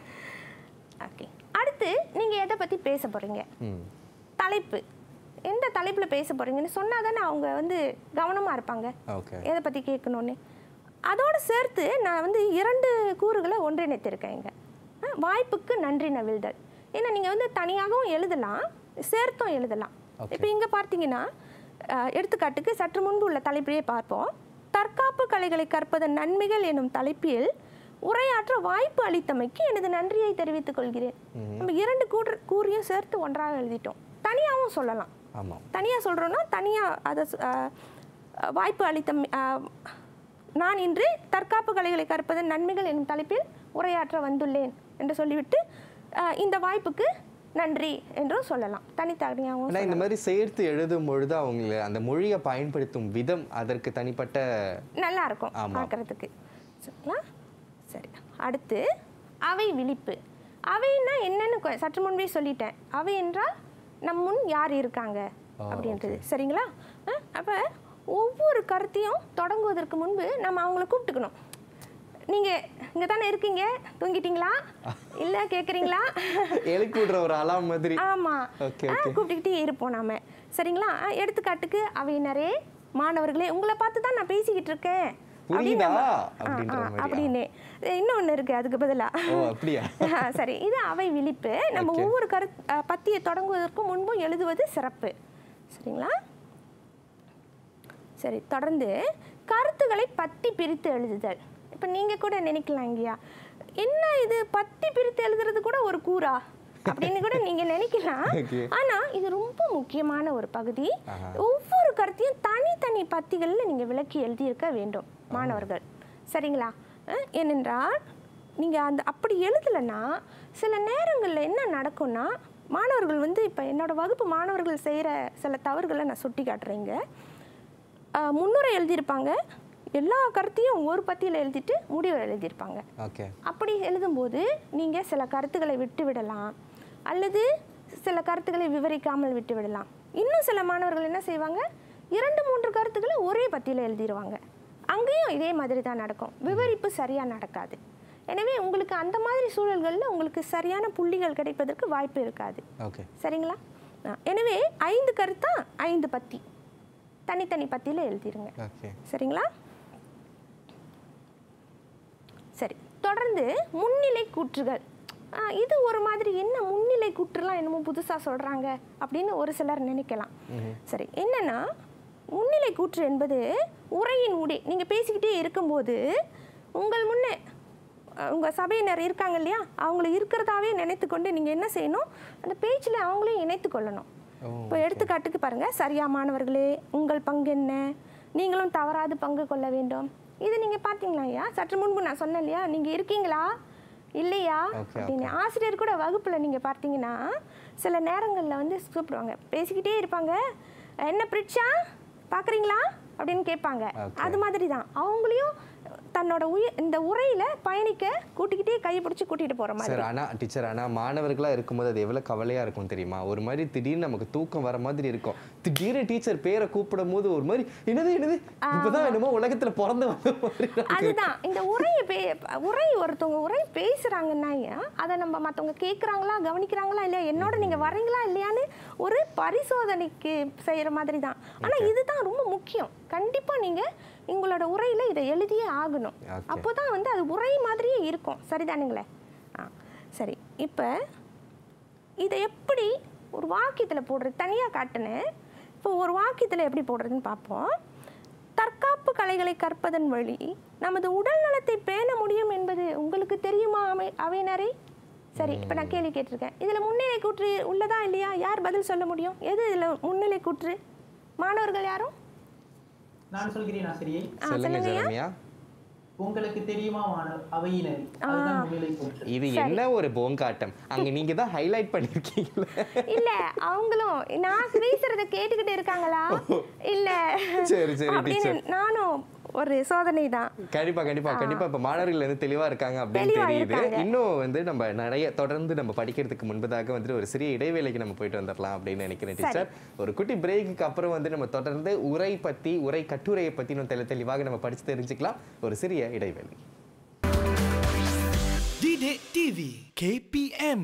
ஓகே அடுத்து நீங்கள் எதை பற்றி பேச போகிறீங்க ம் தலைப்பு எந்த தலைப்பில் பேச போகிறீங்கன்னு சொன்னால் தானே அவங்க வந்து கவனமாக இருப்பாங்க ஓகே எதை பற்றி கேட்கணுன்னு அதோடு சேர்த்து நான் வந்து இரண்டு கூறுகளை ஒன்றிணைத்திருக்கேன் இங்க அஹ், வாய்ப்புக்கு நன்றி நவிழ்தல் ஏன்னா நீங்கள் வந்து தனியாகவும் எழுதலாம் சேர்த்தும் எழுதலாம் Okay. இப்போ இங்கே பார்த்தீங்கன்னா அஹ், எடுத்துக்காட்டுக்கு சற்று முன்பு உள்ள தலைப்பிலே பார்ப்போம் தற்காப்பு கலைகளை கற்பதன் நன்மைகள் எனும் தலைப்பில் உரையாற்ற வாய்ப்பு அளித்தமைக்கு எனது நன்றியை தெரிவித்துக் கொள்கிறேன் நம்ம இரண்டு கூறு கூறியும் சேர்த்து ஒன்றாக எழுதிட்டோம் தனியாகவும் சொல்லலாம் ஆமா தனியாக சொல்கிறோன்னா தனியாக அதை ச- அஹ், அஹ், வாய்ப்பு அளித்த மி- அஹ், நான் இன்று தற்காப்பு கலைகளை கற்பதன் நன்மைகள் என்னும் தலைப்பில் உரையாற்ற வந்துள்ளேன் என்று சொல்லிவிட்டு அஹ், இந்த வாய்ப்புக்கு நன்றி என்றும் சொல்லலாம் தனித்தனியாகவும் ஆனா இந்த சொல்லலாம். மாதிரி சேர்த்து எழுதும் பொழுது அவங்க அந்த மொழியை பயன்படுத்தும் விதம் அதற்கு தனிப்பட்ட நல்லா இருக்கும் ஆமா. பார்க்கறதுக்கு சரிங்களா சரி அடுத்து அவை விழிப்பு அவைன்னா என்னன்னு கொ- சற்று முன்பே சொல்லிட்டேன் அவை என்றால் நம் முன் யார் இருக்காங்க ஆ, அப்படின்றது சரிங்களா அஹ், அப்ப ஒவ்வொரு கருத்தையும் தொடங்குவதற்கு முன்பு நம்ம அவங்கள கூப்பிட்டுக்கணும் நீங்க இங்க தானே இருக்கீங்க தூங்கிட்டீங்களா இல்ல கேக்குறீங்களா எழுப்பி விடுற ஒரு அலாம் மாதிரி ஆமா ஓகே ஆ, ஓகே கூப்பிட்டுக்கிட்டே இருப்போம் நாம சரிங்களா ஆ, எடுத்துக்காட்டுக்கு அவையினரே மாணவர்களே உங்களை பார்த்து தான் நான் பேசிக்கிட்டு இருக்கேன் புரியுதா நம்ம- அப்படின்ற ஆ, ஆ, மாதிரி அப்படின்னு இன்னொன்று இருக்கு அதுக்கு பதிலா ஓ அப்படியா ஆ, சரி இது அவை விழிப்பு நம்ம Okay. ஒவ்வொரு கரு அ, பத்தியை தொடங்குவதற்கு முன்பும் எழுதுவது சிறப்பு சரிங்களா சரி தொடர்ந்து கருத்துக்களை பத்தி பிரித்து எழுதுதல் இப்போ நீங்கள் கூட நினைக்கலாம் ஐயா என்ன இது பத்தி பிரித்து எழுதுறது கூட ஒரு கூறா அப்படின்னு கூட நீங்க நினைக்கலாம் Okay. ஆனா இது ரொம்ப முக்கியமான ஒரு பகுதி ஆஹா. ஒவ்வொரு கருத்தையும் தனித்தனி பத்திகள்ல நீங்க விளக்கி எழுதியிருக்க வேண்டும் மாணவர்கள் சரிங்களா அஹ், ஏனென்றால் நீங்க அந்த அப்படி எழுதலைன்னா சில நேரங்கள்ல என்ன நடக்கும்னா மாணவர்கள் வந்து இப்போ என்னோட வகுப்பு மாணவர்கள் செய்கிற சில தவறுகளை நான் சுட்டி காட்டுறேங்க அஹ், முன்னுரை எழுதியிருப்பாங்க எல்லா கருத்தையும் ஒரு பத்தியில் எழுதிட்டு முடிவை எழுதியிருப்பாங்க ஓகே அப்படி எழுதும்போது நீங்கள் சில கருத்துக்களை விட்டு விடலாம் அல்லது சில கருத்துக்களை விவரிக்காமல் விட்டு விடலாம் இன்னும் சில மாணவர்கள் என்ன செய்வாங்க இரண்டு மூன்று கருத்துக்களை ஒரே பத்தியில் எழுதிடுவாங்க அங்கேயும் இதே மாதிரி தான் நடக்கும் விவரிப்பு சரியாக நடக்காது எனவே உங்களுக்கு அந்த மாதிரி சூழல்களில் உங்களுக்கு சரியான புள்ளிகள் கிடைப்பதற்கு வாய்ப்பு இருக்காது ஓகே சரிங்களா ஆ, எனவே ஐந்து கருத்தா ஐந்து பத்தி தனித்தனி பத்தியில் எழுதிருங்க ஓகே சரிங்களா சரி தொடர்ந்து முன்னிலை கூற்றுகள் ஆ, இது ஒரு மாதிரி என்ன முன்னிலை கூற்றுலாம் என்னமோ புதுசாக சொல்கிறாங்க அப்படின்னு ஒரு சிலர் நினைக்கலாம் சரி என்னன்னா முன்னிலை கூற்று என்பது உரையின் உடை நீங்கள் பேசிக்கிட்டே இருக்கும்போது உங்கள் முன்னே அஹ், உங்க சபையினர் இருக்காங்க இல்லையா அவங்கள இருக்கிறதாவே நினைத்து கொண்டு நீங்கள் என்ன செய்யணும் அந்த பேச்சில் அவங்களையும் இணைத்து கொள்ளணும் இப்போ எடுத்துக்காட்டுக்கு பாருங்க சரியா மாணவர்களே உங்கள் பங்கு என்ன நீங்களும் தவறாது பங்கு கொள்ள வேண்டும் இது நீங்க பார்த்தீங்களா ஐயா சற்று முன்பு நான் சொன்னேன் இல்லையா நீங்க இருக்கீங்களா இல்லையா Okay, அப்படின்னு ஆசிரியர் கூட வகுப்புல நீங்க பார்த்தீங்கன்னா சில நேரங்கள்ல வந்து கூப்பிடுவாங்க பேசிக்கிட்டே இருப்பாங்க என்ன பிரிட்சா பார்க்குறீங்களா அப்படின்னு கேட்பாங்க Okay. அது மாதிரி தான் அவங்களையும் தன்னோட உயிர் இந்த உரையில பயணிக்க கூட்டிக்கிட்டே கையை பிடிச்சி கூட்டிட்டு போற மாதிரி சார் ஆனா டீச்சர் ஆனா மாணவர்களா இருக்கும்போது அது எவ்வளவு கவலையா இருக்கும் தெரியுமா ஒரு மாதிரி திடீர்னு நமக்கு தூக்கம் வர மாதிரி இருக்கும் திடீர்னு டீச்சர் பேரை கூப்பிடும் போது ஒரு மாதிரி என்னது என்னது இப்பதான் என்னமோ உலகத்துல பிறந்து வந்த மாதிரி நமக்கு இருக்கு. அதுதான் இந்த உரையை பே உரை ஒருத்தவங்க உரை பேசுறாங்கன்னா அதை நம்ம மற்றவங்க கேட்குறாங்களா கவனிக்கிறாங்களா இல்லையா என்னோட நீங்க வரீங்களா இல்லையான்னு ஒரு பரிசோதனைக்கு செய்யற மாதிரி தான் ஆனா இதுதான் ரொம்ப முக்கியம் கண்டிப்பா நீங்க உங்களோட உரையில இதை எழுதியே ஆகணும் Okay. அப்போதான் வந்து அது உரை மாதிரியே இருக்கும் சரிதானுங்களே ஆ சரி இப்போ இதை எப்படி ஒரு வாக்கியத்தில் போடுறது தனியாக காட்டுனேன் இப்போ ஒரு வாக்கியத்தில் எப்படி போடுறதுன்னு பார்ப்போம் தற்காப்பு கலைகளை கற்பதன் வழி நமது உடல் நலத்தை பேண முடியும் என்பது உங்களுக்கு தெரியுமா அவை அவையினரே சரி இப்போ நான் கேள்வி கேட்டிருக்கேன் இதில் முன்னிலை கூற்று உள்ளதா இல்லையா யார் பதில் சொல்ல முடியும் எது இதில் முன்னிலை கூற்று மாணவர்கள் யாரும் நான் சொல்கிறேன் ஆசிரியை ஆ, சொல்லுங்க சொல்லுங்கய்யா. ஜெரமியா உங்களுக்கு தெரியுமா மாணவ அவையினர் அதுதான் முன்னிலை கூற்று இது என்ன ஒரு போங்காட்டம் அங்க நீங்க தான் ஹைலைட் பண்ணிருக்கீங்களே இல்ல அவங்களும் நான் பேசுறத கேட்டுக்கிட்டு இருக்காங்களா இல்ல சரி, சரி, அப்படின்னு teacher. நானும் ஒரு சோதனை தான் கண்டிப்பா கண்டிப்பா கண்டிப்பா இப்ப மாணவர்கள் வந்து தெளிவா இருக்காங்க அப்படின்னு தெளிவா தெரியுது இருக்காங்க. இன்னும் வந்து நம்ம நிறைய தொடர்ந்து நம்ம படிக்கிறதுக்கு முன்பதாக வந்துட்டு ஒரு சிறிய இடைவேளைக்கு நம்ம போயிட்டு வந்துடலாம் அப்படின்னு நினைக்கிறேன் சரி. டீச்சர் ஒரு குட்டி பிரேக்குக்கு அப்புறம் வந்து நம்ம தொடர்ந்து உரை பத்தி உரை கட்டுரையை பத்தி இன்னும் தெளி தெளிவாக நம்ம படிச்சு தெரிஞ்சுக்கலாம் ஒரு சிறிய இடைவேளை Didik TV KPM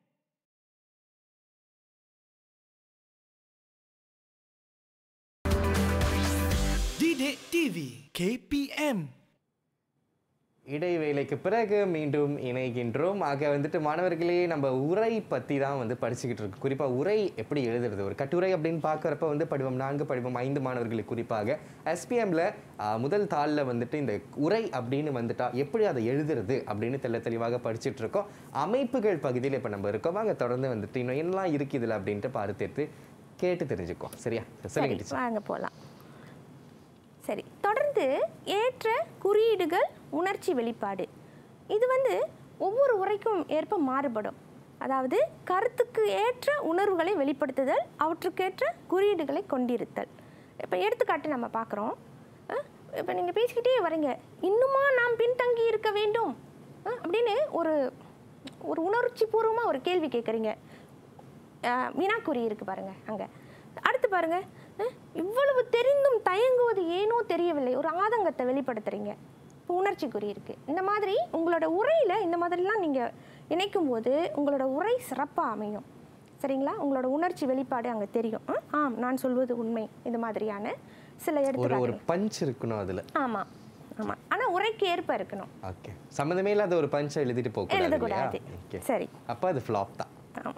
Didik TV KPM இடைவேளைக்கு பிறகு மீண்டும் இணைகின்றோம் ஆக வந்துட்டு மாணவர்களே நம்ம உரை பற்றி தான் வந்து படிச்சுக்கிட்டு இருக்கோம் குறிப்பாக உரை எப்படி எழுதுறது ஒரு கட்டுரை அப்படின்னு பார்க்குறப்ப வந்து படிவம் நான்கு படிவம் ஐந்து மாணவர்களுக்கு குறிப்பாக எஸ்பிஎம்ல முதல் தாளில் வந்துட்டு இந்த உரை அப்படின்னு வந்துட்டா எப்படி அதை எழுதுறது அப்படின்னு தெள்ள தெளிவாக படிச்சுட்டு இருக்கோம் அமைப்புகள் பகுதியில் இப்போ நம்ம இருக்கோம் வாங்க தொடர்ந்து வந்துட்டு இன்னும் என்னலாம் இருக்கு இதில் அப்படின்ட்டு பார்த்துட்டு கேட்டு தெரிஞ்சுக்கோ சரியா சொல்லுங்க சரி டீச்சர் வாங்க போகலாம் சரி தொடர்ந்து ஏற்ற குறியீடுகள் உணர்ச்சி வெளிப்பாடு இது வந்து ஒவ்வொரு உரைக்கும் ஏற்ப மாறுபடும் அதாவது கருத்துக்கு ஏற்ற உணர்வுகளை வெளிப்படுத்துதல் அவற்றுக்கேற்ற குறியீடுகளை கொண்டிருத்தல் இப்போ எடுத்துக்காட்டு நம்ம பார்க்குறோம் இப்போ நீங்கள் பேசிக்கிட்டே வரீங்க இன்னுமா நாம் பின்தங்கி இருக்க வேண்டும் அஹ், அப்படின்னு ஒரு ஒரு உணர்ச்சி பூர்வமாக ஒரு கேள்வி கேட்குறீங்க அஹ், வினாக்குறி இருக்கு பாருங்க அங்க அடுத்து பாருங்க அஹ், இவ்வளவு தெரிந்தும் தயங்குவது ஏனோ தெரியவில்லை ஒரு ஆதங்கத்தை வெளிப்படுத்துறீங்க இப்போ உணர்ச்சி குறி இருக்கு இந்த மாதிரி உங்களோட உரையில இந்த மாதிரிலாம் நீங்க இணைக்கும் போது உங்களோட உரை சிறப்பாக அமையும் சரிங்களா உங்களோட உணர்ச்சி வெளிப்பாடு அங்க தெரியும் அஹ், ஆம் நான் சொல்வது உண்மை இந்த மாதிரியான சில ஒரு எடுத்துக்காட்டு ஒரு பஞ்ச் இருக்கணும் அதில் ஆமாம் ஆமா ஆனா உரைக்கு ஏற்ப இருக்கணும் ஓகே சம்மந்தமே இல்லாத ஒரு பஞ்சை எழுதிட்டு போக கூடாது இல்லையா எழுதக்கூடாது. ஓகே சரி அப்போ அது ஃப்ளாப் தான்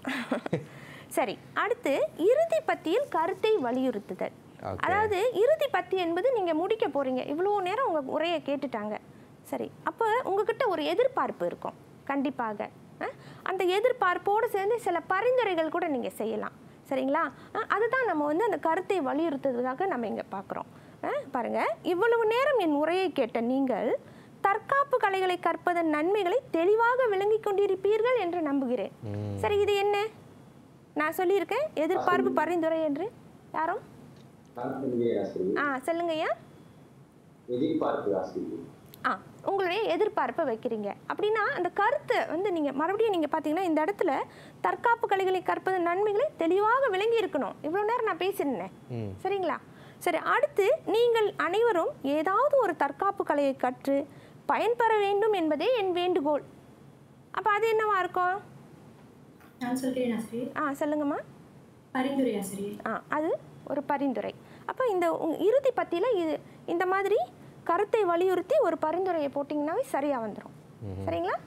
சரி அடுத்து இறுதி பத்தியில் கருத்தை வலியுறுத்துதல் Okay. அதாவது இறுதி பத்தி என்பது நீங்க முடிக்க போறீங்க இவ்வளோ நேரம் உங்க உரையை கேட்டுட்டாங்க சரி அப்போ உங்ககிட்ட ஒரு எதிர்பார்ப்பு இருக்கும் கண்டிப்பாக அஹ், அந்த எதிர்பார்ப்போடு சேர்ந்து சில பரிந்துரைகள் கூட நீங்க செய்யலாம் சரிங்களா அஹ், அதுதான் நம்ம வந்து அந்த கருத்தை வலியுறுத்துவதாக நம்ம இங்க பார்க்குறோம் பாருங்க இவ்வளவு நேரம் என் உரையை கேட்ட நீங்கள் தற்காப்பு கலைகளை கற்பதன் நன்மைகளை தெளிவாக விளங்கிக் கொண்டிருப்பீர்கள் என்று நம்புகிறேன் சரி இது என்ன நான் சொல்லியிருக்கேன் எதிர்பார்ப்பு பரிந்துரை என்று யாரும் நான் சொல்கிறேன் ஆசிரியர் ஆ சொல்லுங்க ஐயா எதிர்பார்ப்பு ஆசிரியர் ஆ உங்களுடைய எதிர்பார்ப்பை வைக்கிறீங்க அப்படின்னா அந்த கருத்தை வந்து நீங்கள் மறுபடியும் நீங்கள் பார்த்தீங்கன்னா இந்த இடத்துல தற்காப்பு கலைகளை கற்பது நன்மைகளை தெளிவாக விளங்கி இருக்கணும் இவ்வளோ நேரம் நான் பேசியிருந்தேன் ம் சரிங்களா சரி அடுத்து நீங்கள் அனைவரும் ஏதாவது ஒரு தற்காப்பு கலையை கற்று பயன்பெற வேண்டும் என்பதே என் வேண்டுகோள் அப்போ அது என்னவா இருக்கும் நான் சொல்கிறேன் ஆசிரியர் ஆ சொல்லுங்கம்மா பரிந்துரை ஆசிரியர் ஆ அது ஒரு பரிந்துரை அப்போ இந்த உங்க இறுதி பத்தியில் இது இந்த மாதிரி கருத்தை வலியுறுத்தி ஒரு பரிந்துரையை போட்டிங்கன்னாவே சரியாக வந்துடும் சரிங்களா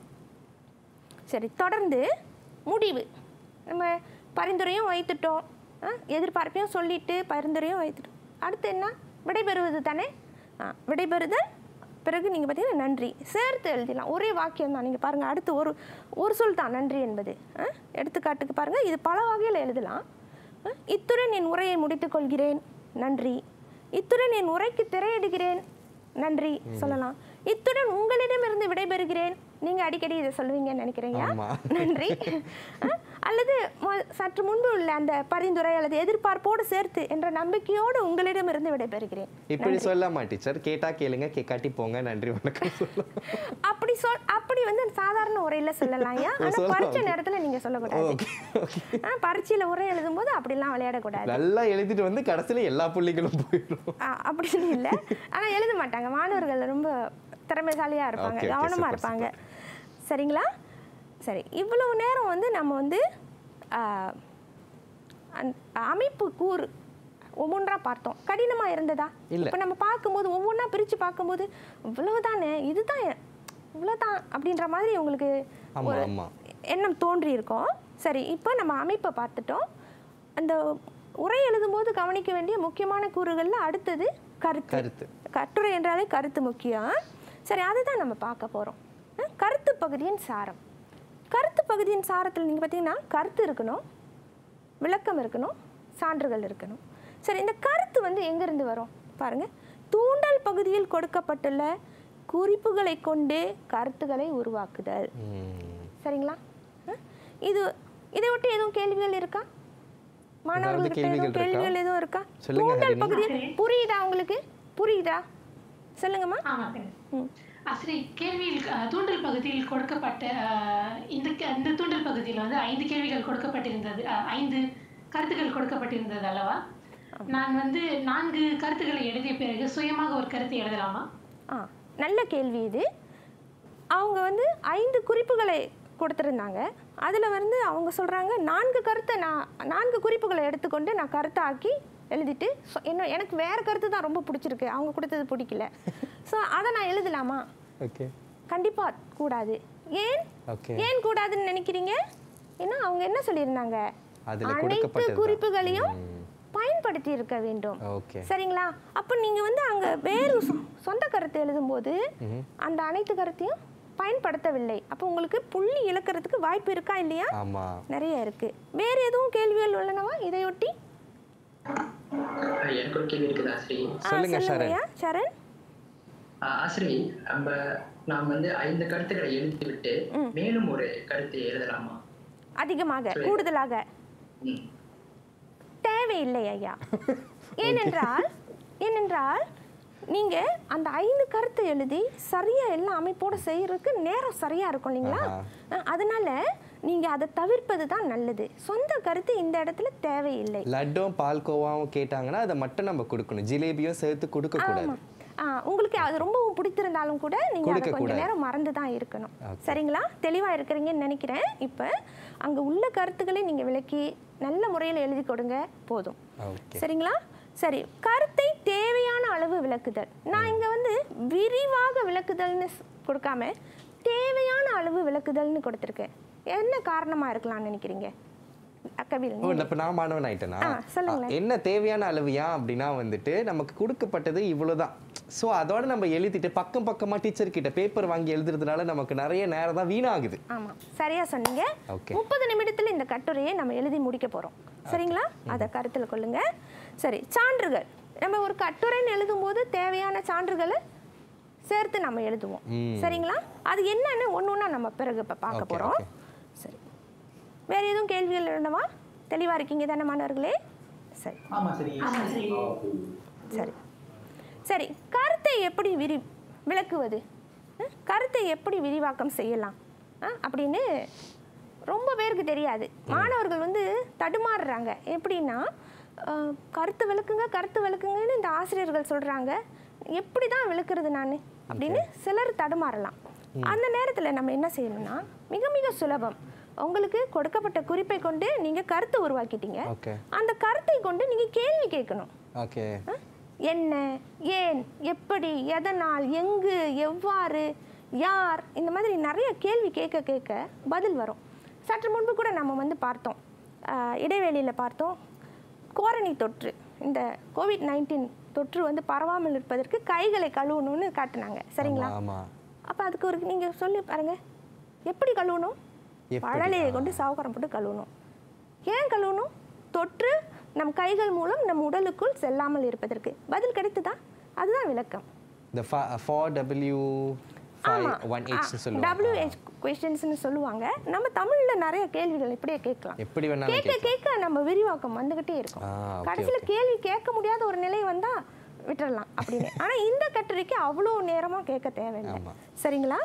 சரி தொடர்ந்து முடிவு நம்ம பரிந்துரையும் வைத்துட்டோம் ஆ, எதிர்பார்ப்பையும் சொல்லிட்டு பரிந்துரையும் வைத்துட்டோம் அடுத்து என்ன விடைபெறுவது தானே ஆ விடைபெறுதல் பிறகு நீங்கள் பார்த்தீங்கன்னா நன்றி சேர்த்து எழுதிடலாம் ஒரே வாக்கியம் தான் நீங்கள் பாருங்கள் அடுத்து ஒரு ஒரு சொல் தான் நன்றி என்பது ஆ, எடுத்துக்காட்டுக்கு பாருங்கள் இது பல வகையில் எழுதலாம் ஆ, இத்துடன் என் உரையை முடித்துக் கொள்கிறேன் நன்றி இத்துடன் என் உரைக்கு திரையிடுகிறேன் நன்றி சொல்லலாம் இத்துடன் உங்களிடமிருந்து விடைபெறுகிறேன் நீங்க அடிக்கடி இதை சொல்லுவீங்கன்னு நினைக்கிறீங்க ஆமா. நன்றி அஹ், அல்லது மொ- சற்று முன்பு உள்ள அந்த பரிந்துரை அல்லது எதிர்பார்ப்போடு சேர்த்து என்ற நம்பிக்கையோடு உங்களிடமிருந்து விடைபெறுகிறேன் இப்படி சொல்லலாமா டீச்சர் கேட்டா கேளுங்க கேட்காட்டி போங்க நன்றி வணக்கம் சொல்லலாம் அப்படி சொல் அப்படி வந்து சாதாரண உரையில சொல்லலாம் ஐயா ஆனா சொல்லலாம். பரீட்சை நேரத்துல நீங்க சொல்லக்கூடாது ஓகே ஆ, பரீட்சையில உரை எழுதும்போது அப்படிலாம் விளையாடக்கூடாது நல்லா எழுதிட்டு வந்து கடைசியில எல்லா புள்ளிகளும் போயிடும் ஆ, அப்படின்னு இல்லை ஆனா எழுத மாட்டாங்க மாணவர்கள் ரொம்ப திறமைசாலியா இருப்பாங்க Okay, okay, கவனமா super, இருப்பாங்க சரிங்களா சரி இவ்வளவு நேரம் வந்து நம்ம வந்து ஆ, அந்த அமைப்பு கூறு ஒவ்வொன்றா பார்த்தோம் கடினமா இருந்ததா இல்ல. இப்போ நம்ம பார்க்கும்போது ஒவ்வொன்றா பிரிச்சு பார்க்கும்போது இவ்வளவுதானே இதுதான் இவ்வளவுதான் அப்படின்ற மாதிரி உங்களுக்கு ஆமா ஒரு ஆமா எண்ணம் தோன்றி இருக்கோம் சரி இப்போ நம்ம அமைப்பை பார்த்துட்டோம் அந்த உரை எழுதும்போது கவனிக்க வேண்டிய முக்கியமான கூறுகளில் அடுத்தது கருத்து கருத்து கட்டுரை என்றாலே கருத்து முக்கியம் சரி அதுதான் நம்ம பார்க்க போகிறோம் கருத்து பகுதியின் சாரம் கருத்து பகுதியின் சாரத்தில் நீங்கள் பார்த்தீங்கன்னா கருத்து இருக்கணும் விளக்கம் இருக்கணும் சான்றுகள் இருக்கணும் சரி இந்த கருத்து வந்து எங்கேருந்து வரும் பாருங்க தூண்டல் பகுதியில் கொடுக்கப்பட்டுள்ள குறிப்புகளை கொண்டு கருத்துக்களை உருவாக்குதல் சரிங்களா அஹ்? இது இதை விட்டு எதுவும் கேள்விகள் இருக்கா மாணவர்கள்கிட்ட கேள்விகள் எதுவும் இருக்கா? கேள்விகள் எதுவும் இருக்கா சொல்லுங்க, தூண்டல் ஹரிணி. பகுதியில் புரியுதா உங்களுக்கு புரியுதா சொல்லுங்கம்மா ஆமாங்க ஆசிரியர் கேள்வியில் அஹ், தூண்டல் பகுதியில் கொடுக்கப்பட்ட அஹ், இந்த கே- இந்த தூண்டல் பகுதியில் வந்து ஐந்து கேள்விகள் கொடுக்கப்பட்டிருந்தது அஹ், ஐந்து கருத்துக்கள் கொடுக்கப்பட்டிருந்தது அல்லவா நான் வந்து நான்கு கருத்துக்களை எழுதிய பிறகு சுயமாக ஒரு கருத்தை எழுதலாமா ஆ நல்ல கேள்வி இது அவங்க வந்து ஐந்து குறிப்புகளை கொடுத்துருந்தாங்க அதில் வந்து அவங்க சொல்கிறாங்க நான்கு கருத்தை நான் நான்கு குறிப்புகளை எடுத்துக்கொண்டு நான் கருத்தாக்கி எழுதிட்டு சொ- என்ன எனக்கு வேறு கருத்து தான் ரொம்ப பிடிச்சிருக்கு அவங்க கொடுத்தது பிடிக்கல ஸோ அதை நான் எழுதலாமா ஓகே கண்டிப்பாக கூடாது ஏன் ஓகே ஏன் கூடாதுன்னு நினைக்கிறீங்க ஏன்னா அவங்க என்ன சொல்லியிருந்தாங்க அதுல அனைத்து கொடுக்கப்பட்டது குறிப்புகளையும் பயன்படுத்தி இருக்க வேண்டும் ஓகே சரிங்களா அப்போ நீங்கள் வந்து அங்கே வேறு சொ- சொந்த கருத்து எழுதும்போது ம்ஹும். அந்த அனைத்து கருத்தையும் பயன்படுத்தவில்லை அப்போ உங்களுக்கு புள்ளி இழக்கிறதுக்கு வாய்ப்பு இருக்கா இல்லையா ஆமா நிறைய இருக்கு வேறு எதுவும் கேள்விகள் உள்ளனவா இதையொட்டி அஹ் எனக்கு ஒரு கேள்வி இருக்குது ஆசிரியர் ஆ, சொல்லுங்கய்யா சரண் அஹ் ஆசிரியர் நம்ம நாம் வந்து ஐந்து கருத்துக்களை எழுதிவிட்டு மேலும் ஒரு கருத்தை எழுதலாமா அதிகமாக சரி. கூடுதலாக ம். தேவையில்லை ஐயா ஏனென்றால் ஏனென்றால் நீங்க அந்த ஐந்து கருத்தை எழுதி சரியா எல்லா அமைப்போட செய்யறதுக்கு நேரம் சரியா இருக்கும் இல்லைங்களா அஹ், அதனால நீங்க அதை தவிர்ப்பது தான் நல்லது சொந்த கருத்து இந்த இடத்துல தேவையில்லை லட்டும் பால்கோவாவும் கேட்டாங்கன்னா அதை மட்டும் நம்ம கொடுக்கணும் ஜிலேபியும் சேர்த்து கொடுக்க கூடாது ஆமா ஆ, உங்களுக்கு அது ரொம்பவும் பிடித்திருந்தாலும் கூட நீங்க அதை கொடுக்க கொஞ்ச கூடாது. நேரம் மறந்து தான் இருக்கணும் Okay. சரிங்களா தெளிவா இருக்கிறீங்கன்னு நினைக்கிறேன் இப்போ அங்க உள்ள கருத்துக்களை நீங்க விளக்கி நல்ல முறையில் எழுதி கொடுங்க போதும் ஓகே சரிங்களா சரி கருத்தை தேவையான அளவு விளக்குதல் நான் இங்கே வந்து விரிவாக விளக்குதல்னு ஸ்- கொடுக்காம தேவையான அளவு விளக்குதல்னு கொடுத்துருக்கேன் என்ன காரணமாக இருக்கலாம்னு நினைக்கிறீங்க அக்கவில் ஓ இப்போ நான் மாணவன் ஆயிட்டேனா ஆ, சொல்லுங்களேன். என்ன தேவையான அளவு ஏன் அப்படின்னா வந்துட்டு நமக்கு கொடுக்கப்பட்டது இவ்வளவுதான் ஸோ அதோட நம்ம எழுதிட்டு பக்கம் பக்கமா டீச்சர் கிட்ட பேப்பர் வாங்கி எழுதுறதுனால நமக்கு நிறைய நேரம் தான் வீணாகுது ஆமாம் சரியா சொன்னீங்க Okay. முப்பது நிமிடத்தில் இந்த கட்டுரையை நம்ம எழுதி முடிக்க போகிறோம் சரிங்களா அதை கருத்தில் கொள்ளுங்க சரி சான்றுகள் நம்ம ஒரு கட்டுரைன்னு எழுதும்போது தேவையான சான்றுகளை சேர்த்து நம்ம எழுதுவோம் ம். சரிங்களா அது என்னன்னு ஒன்று ஒன்றா நம்ம பிறகு இப்போ பார்க்க Okay, போகிறோம் okay. சரி வேற எதுவும் கேள்விகள் வேணுமா தெளிவாக இருக்கீங்க தானே மாணவர்களே சரி ஆமா சரி சரி சரி கருத்தை எப்படி விரி விளக்குவது அஹ், கருத்தை எப்படி விரிவாக்கம் செய்யலாம் அஹ், அப்படின்னு ரொம்ப பேருக்கு தெரியாது மாணவர்கள் வந்து தடுமாறுறாங்க எப்படின்னா அஹ், கருத்து விளக்குங்க கருத்து விளக்குங்கன்னு இந்த ஆசிரியர்கள் சொல்கிறாங்க எப்படி தான் விளக்குறது நான் அப்படின்னு சிலர் தடுமாறலாம் அந்த நேரத்தில் நம்ம என்ன செய்யணும்னா மிக மிக சுலபம் உங்களுக்கு கொடுக்கப்பட்ட குறிப்பை கொண்டு நீங்கள் கருத்தை உருவாக்கிட்டீங்க ஓகே அந்த கருத்தை கொண்டு நீங்கள் கேள்வி கேட்கணும் ஓகே என்ன ஏன் எப்படி எதனால் எங்கு எவ்வாறு யார் இந்த மாதிரி நிறைய கேள்வி கேட்க கேட்க பதில் வரும் சற்று முன்பு கூட நம்ம வந்து பார்த்தோம் ஆஹ் இடைவெளியில் பார்த்தோம் கோரணி தொற்று இந்த கோவிட் நைன்டீன் தொற்று வந்து பரவாமல் இருப்பதற்கு கைகளை கழுவணும்னு காட்டுனாங்க சரிங்களா ஆமா அப்போ அதுக்கு ஒரு நீங்கள் சொல்லி பாருங்க எப்படி கழுவணும் எப்படி? பழலையை கொண்டு சாவுக்காரம் போட்டு கழுவணும் ஏன் கழுவணும் தொற்று நம் கைகள் மூலம் நம் உடலுக்குள் செல்லாமல் இருப்பதற்கு பதில் கிடைத்ததா அதுதான் விளக்கம் இந்த ஃபோர் டபிள்யூ ஃபைவ் ஆமா ஒன் எயிட்ஸ் சொல்லுவாங்க டபிள்யூஹெச் கொஸ்டின்ஸ்னு சொல்லுவாங்க நம்ம தமிழ்ல நிறைய கேள்விகள் இப்படியே கேட்கலாம் எப்படி வேணாலும் கேட்க கேட்க நம்ம விரிவாக்கம் வந்துகிட்டே இருக்கும் ஆ, okay, கடைசியில கேள்வி கேட்க முடியாத ஒரு நிலை வந்தா விட்டுறலாம் அப்படின்னு ஆனா இந்த கட்டுரைக்கு அவ்வளோ நேரமா கேட்க தேவையில்லை ஆமா. சரிங்களா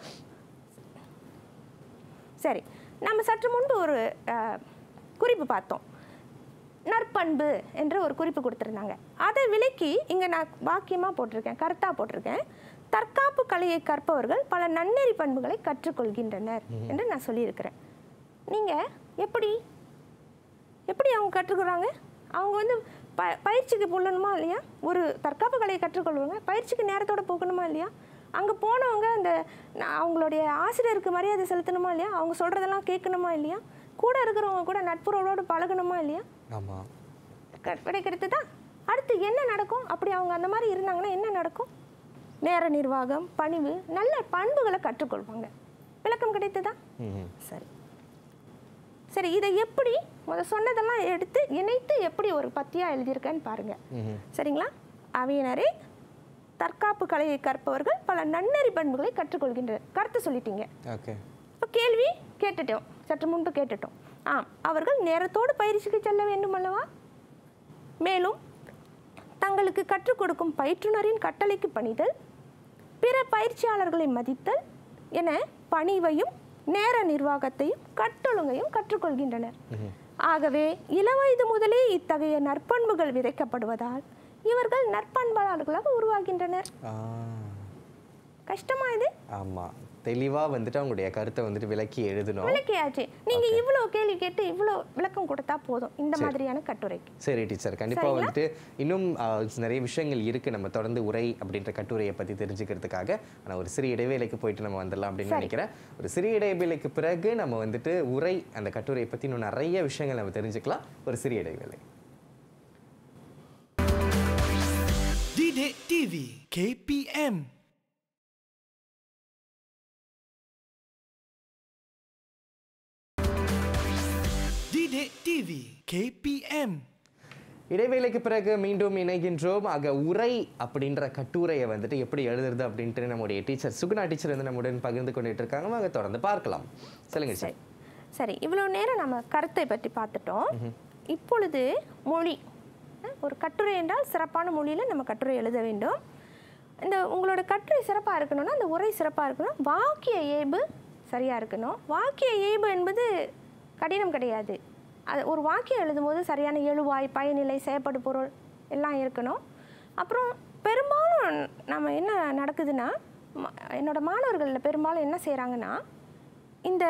சரி நம்ம சற்று முன்பு ஒரு அஹ், குறிப்பு பார்த்தோம் நற்பண்பு என்ற ஒரு குறிப்பு கொடுத்துருந்தாங்க அதை விலக்கி இங்கே நான் வாக்கியமாக போட்டிருக்கேன் கருத்தாக போட்டிருக்கேன் தற்காப்பு கலையை கற்பவர்கள் பல நன்னெறி பண்புகளை கற்றுக்கொள்கின்றனர் என்று நான் சொல்லியிருக்கிறேன் நீங்கள் எப்படி எப்படி அவங்க கற்றுக்கிறாங்க அவங்க வந்து ப பயிற்சிக்கு போடணுமா இல்லையா ஒரு தற்காப்பு கலையை கற்றுக்கொள்வாங்க பயிற்சிக்கு நேரத்தோட போகணுமா இல்லையா அங்கே போனவங்க அந்த நான் அவங்களுடைய ஆசிரியருக்கு மரியாதை செலுத்தணுமா இல்லையா அவங்க சொல்கிறதெல்லாம் கேட்கணுமா இல்லையா கூட இருக்கிறவங்க கூட நட்புறவோடு பழகணுமா இல்லையா ஆமா க- விடை கிடைத்ததா அடுத்து என்ன நடக்கும் அப்படி அவங்க அந்த மாதிரி இருந்தாங்கன்னா என்ன நடக்கும் நேர நிர்வாகம் பணிவு நல்ல பண்புகளை கற்றுக்கொள்வாங்க விளக்கம் கிடைத்ததா ம் சரி சரி இதை எப்படி முத சொன்னதெல்லாம் எடுத்து இணைத்து எப்படி ஒரு பத்தியா எழுதியிருக்கேன்னு பாருங்க ம் சரிங்களா அவையினரே தற்காப்பு கலையை கற்பவர்கள் பல நன்னெறி பண்புகளை கற்றுக்கொள்கின்றனர் கருத்து சொல்லிட்டீங்க ஓகே இப்போ கேள்வி கேட்டுட்டோம் சற்று முன்பு கேட்டுட்டோம் ஆம் அவர்கள் நேரத்தோடு பயிற்சிக்கு செல்ல வேண்டும் அல்லவா மேலும் தங்களுக்கு கற்றுக் கொடுக்கும் பயிற்றுனரின் கட்டளைக்கு பணிதல் பிற பயிற்சியாளர்களை மதித்தல் என பணிவையும் நேர நிர்வாகத்தையும் கட்டொழுங்கையும் கற்றுக்கொள்கின்றனர் ஆகவே இளவயது முதலே இத்தகைய நற்பண்புகள் விதைக்கப்படுவதால் இவர்கள் நற்பண்பாளர்களாக உருவாகின்றனர் ஆ கஷ்டமா இது ஆமா தெளிவா வந்துட்டு அவங்களுடைய கருத்தை வந்துட்டு விளக்கி எழுதணும் விளக்கியாச்சு நீங்க இவ்வளோ கேள்வி கேட்டு இவ்வளோ விளக்கம் கொடுத்தா போதும் இந்த மாதிரியான கட்டுரைக்கு சரி டீச்சர் கண்டிப்பா சரிங்களா? வந்துட்டு இன்னும் ஆ, நிறைய விஷயங்கள் இருக்கு நம்ம தொடர்ந்து உரை அப்படின்ற கட்டுரையை பத்தி தெரிஞ்சுக்கிறதுக்காக ஆனா ஒரு சிறிய இடைவேளைக்கு போயிட்டு நம்ம வந்துடலாம் அப்படின்னு சரி. நினைக்கிறேன் ஒரு சிறிய இடைவேளைக்கு பிறகு நம்ம வந்துட்டு உரை அந்த கட்டுரையை பத்தி இன்னும் நிறைய விஷயங்கள் நம்ம தெரிஞ்சுக்கலாம் ஒரு சிறிய இடைவேளை Didik TV KPM Didik TV KPM இடைவேளைக்கு பிறகு மீண்டும் இணைகின்றோம் ஆக உரை அப்படின்ற கட்டுரையை வந்துட்டு எப்படி எழுதுறது அப்படின்ட்டு நம்முடைய டீச்சர் சுகுணா டீச்சர் வந்து நம்முடன் பகிர்ந்து கொண்டுட்டு இருக்காங்க வாங்க தொடர்ந்து பார்க்கலாம் சொல்லுங்க சார் சரி இவ்வளோ நேரம் நம்ம கருத்தை பற்றி பார்த்துட்டோம் இப்பொழுது மொழி அஹ், ஒரு கட்டுரை என்றால் சிறப்பான மொழியில் நம்ம கட்டுரை எழுத வேண்டும் இந்த உங்களோட கட்டுரை சிறப்பாக இருக்கணும்னா அந்த உரை சிறப்பாக இருக்கணும் வாக்கிய இயல்பு சரியாக இருக்கணும் வாக்கிய இயல்பு என்பது கடினம் கிடையாது அது ஒரு வாக்கியம் எழுதும்போது சரியான எழுவாய் பயனிலை செயற்படு பொருள் எல்லாம் இருக்கணும் அப்புறம் பெரும்பாலும் நம்ம என்ன நடக்குதுன்னா ம- என்னோட மாணவர்களில் பெரும்பாலும் என்ன செய்கிறாங்கன்னா இந்த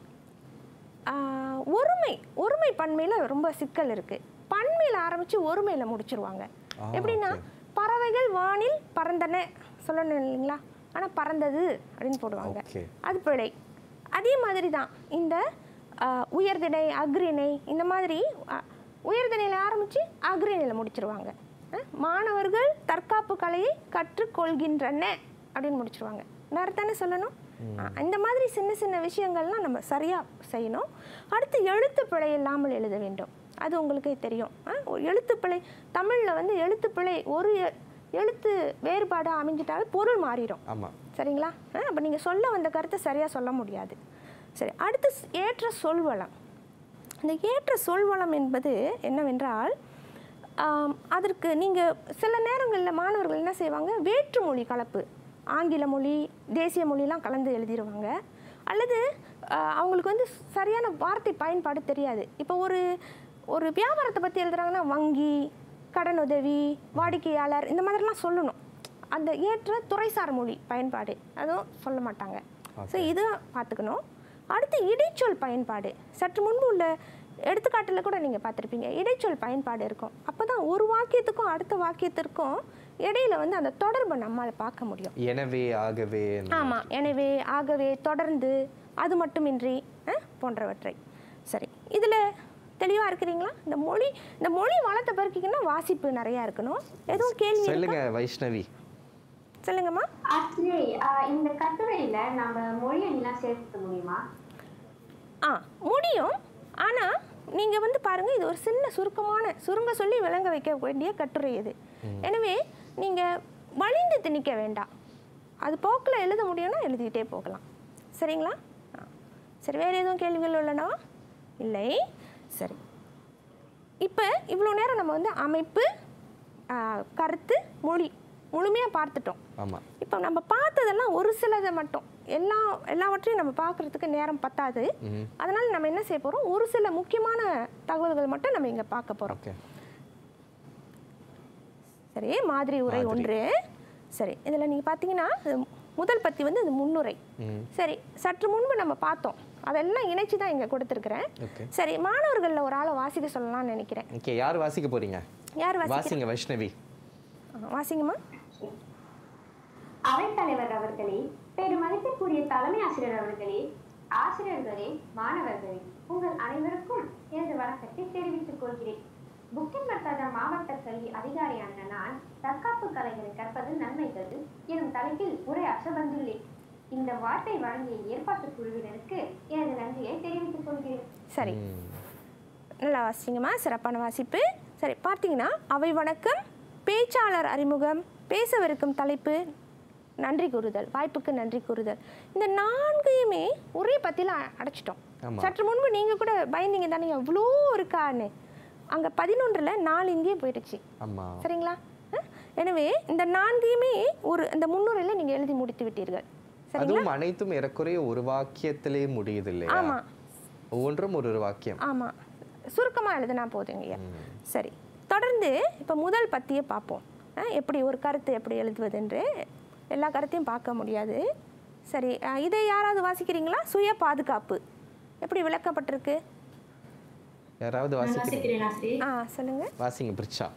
ஆஹ், ஒருமை ஒருமை பன்மையில் ரொம்ப சிக்கல் இருக்குது பன்மையில் ஆரம்பித்து ஒருமையில் முடிச்சிருவாங்க ஆ, எப்படின்னா பறவைகள் வானில் பறந்தன சொல்லணும் இல்லைங்களா ஆனால் பறந்தது அப்படின்னு போடுவாங்க ஓகே அது பிழை அதே மாதிரி தான் இந்த அஹ், உயர்திணை அக்ரிணை இந்த மாதிரி அஹ், உயர்திணையில் ஆரம்பித்து அக்ரிணையில் முடிச்சிருவாங்க அஹ், மாணவர்கள் தற்காப்பு கலையை கற்றுக்கொள்கின்றன அப்படின்னு முடிச்சிருவாங்க நேரம் தானே சொல்லணும் அஹ், இந்த மாதிரி சின்ன சின்ன விஷயங்கள்லாம் நம்ம சரியாக செய்யணும் அடுத்து எழுத்து பிழை இல்லாமல் எழுத வேண்டும் அது உங்களுக்கே தெரியும் அஹ், ஒரு எழுத்து பிழை தமிழில் வந்து எழுத்து பிழை ஒரு எ- எழுத்து வேறுபாடு அமைஞ்சிட்டாவே பொருள் மாறிடும் ஆமாம் சரிங்களா அப்போ நீங்கள் சொல்ல வந்த கருத்தை சரியாக சொல்ல முடியாது சரி அடுத்து ஸ்- ஏற்ற சொல்வளம் இந்த ஏற்ற சொல்வளம் என்பது என்னவென்றால் ஆம், அதற்கு நீங்கள் சில நேரங்களில் மாணவர்கள் என்ன செய்வாங்க வேற்றுமொழி கலப்பு ஆங்கில மொழி தேசிய மொழிலாம் கலந்து எழுதிடுவாங்க அல்லது ஆ, அவங்களுக்கு வந்து சரியான வார்த்தை பயன்பாடு தெரியாது இப்போ ஒரு ஒரு வியாபாரத்தை பற்றி எழுதுறாங்கன்னா வங்கி கடனுதவி வாடிக்கையாளர் இந்த மாதிரிலாம் சொல்லணும் அந்த ஏற்ற துறைசார் மொழி பயன்பாடு அதுவும் சொல்ல மாட்டாங்க ஸோ இது பார்த்துக்கணும் அடுத்து இடைச்சொல் பயன்பாடு சற்று முன்பு உள்ள எடுத்துக்காட்டில் கூட நீங்கள் பார்த்துருப்பீங்க இடைச்சொல் பயன்பாடு இருக்கும் அப்போ தான் ஒரு வாக்கியத்துக்கும் அடுத்த வாக்கியத்திற்கும் இடையில வந்து அந்த தொடர்பை நம்மால் பார்க்க முடியும் எனவே ஆகவே ஆமாம் எனவே ஆகவே தொடர்ந்து அது மட்டுமின்றி அஹ், போன்றவற்றை சரி இதில் தெளிவாக இருக்கிறீங்களா இந்த மொழி இந்த மொழி வளத்தை பெருக்கிக்கன்னா வாசிப்பு நிறையா இருக்கணும் எதுவும் கேள்வி இருக்கா? சொல்லுங்க வைஷ்ணவி சொல்லுங்கம்மா ஆசிரியை ஆஹ் இந்த கட்டுரையில நம்ம மொழி அணிலாம் சேர்த்துக்க முடியுமா ஆ முடியும் ஆனால் நீங்கள் வந்து பாருங்கள் இது ஒரு சின்ன சுருக்கமான சுருங்க சொல்லி விளங்க வைக்க வேண்டிய கட்டுரை இது எனவே நீங்கள் வலிந்து திணிக்க வேண்டாம் அது போக்கில் எழுத முடியும்னா எழுதிக்கிட்டே போகலாம் சரிங்களா ஆ. சரி வேறு எதுவும் கேள்விகள் உள்ளனவா இல்லை சரி இப்போ இவ்வளோ நேரம் நம்ம வந்து அமைப்பு ஆ, கருத்து மொழி முழுமையாக பார்த்துட்டோம் ஆமாம் இப்போ நம்ம பார்த்ததெல்லாம் ஒரு சிலதை மட்டும் எல்லா எல்லாவற்றையும் நம்ம பார்க்குறதுக்கு நேரம் பத்தாது ம் அதனால் நம்ம என்ன செய்ய போகிறோம் ஒரு சில முக்கியமான தகவல்கள் மட்டும் நம்ம இங்கே பார்க்க போகிறோம் ஓகே சரி மாதிரி உரை மாதிரி. ஒன்று சரி இதில் நீங்கள் பார்த்தீங்கன்னா இது முதல் பத்தி வந்து இது முன்னுரை ம் சரி சற்று முன்பு நம்ம பார்த்தோம் அதெல்லாம் இணைச்சு தான் இங்கே கொடுத்துருக்குறேன் ஓகே சரி மாணவர்களில் ஒரு ஆளை வாசிக்க சொல்லலாம்னு நினைக்கிறேன் ஓகே யார் வாசிக்க போறீங்க யார் வாசிக்க வாசிங்க வைஷ்ணவி வாசிங்கம்மா அவைத்தலைவர் அவர்களே பெருமதிப்பிற்குரிய தலைமை ஆசிரியர் அவர்களே ஆசிரியர்களே மாணவர்களே உங்கள் அனைவருக்கும் எனது வணக்கத்தை தெரிவித்துக் கொள்கிறேன் புக்கின் மர்தாஜா மாவட்ட கல்வி அதிகாரியான நான் தற்காப்பு கலைகளை கற்பதில் நன்மைகள் எனும் தலைப்பில் உரையாற்ற வந்துள்ளேன் இந்த வார்த்தை வழங்கிய ஏற்பாட்டு குழுவினருக்கு எனது நன்றியை தெரிவித்துக் கொள்கிறேன் சரி நல்லா வாசிங்கம்மா சிறப்பான வாசிப்பு சரி பார்த்தீங்கன்னா அவை வணக்கம் பேச்சாளர் அறிமுகம் பேசவிருக்கும் தலைப்பு நன்றி கூறுதல் வாய்ப்புக்கு நன்றி கூறுதல் இந்த நான்கையுமே ஒரே பத்தியில் அடைச்சிட்டோம் ஆமா. சற்று முன்பு நீங்கள் கூட பயந்தீங்க தானே எவ்வளோ இருக்கான்னு அங்கே பதினொன்றில் நாலு இங்கேயே போயிடுச்சு ஆமா சரிங்களா அஹ்? எனவே இந்த நான்கையுமே ஒரு இந்த முன்னுரையில் நீங்கள் எழுதி முடித்து விட்டீர்கள் சரிங்களா அதுவும் அனைத்தும் ஏறக்குறைய ஒரு வாக்கியத்திலே முடியுது இல்லையா ஆமா. ஒவ்வொன்றும் ஒரு ஒரு வாக்கியம் ஆமாம் சுருக்கமாக எழுதுனா போதுங்கய்யா சரி தொடர்ந்து இப்போ முதல் பத்தியை பார்ப்போம் அஹ், எப்படி ஒரு கருத்து எப்படி எழுதுவதென்று எல்லா கருத்தையும் பார்க்க முடியாது சரி அஹ், இதை யாராவது வாசிக்கிறீங்களா சுய பாதுகாப்பு எப்படி விளக்கப்பட்டிருக்கு யாராவது நான் வாசிக்கிறீங்க வாசிக்கிறேன் ஆசிரியர் ஆ சொல்லுங்க வாசிங்க பிரிச்சா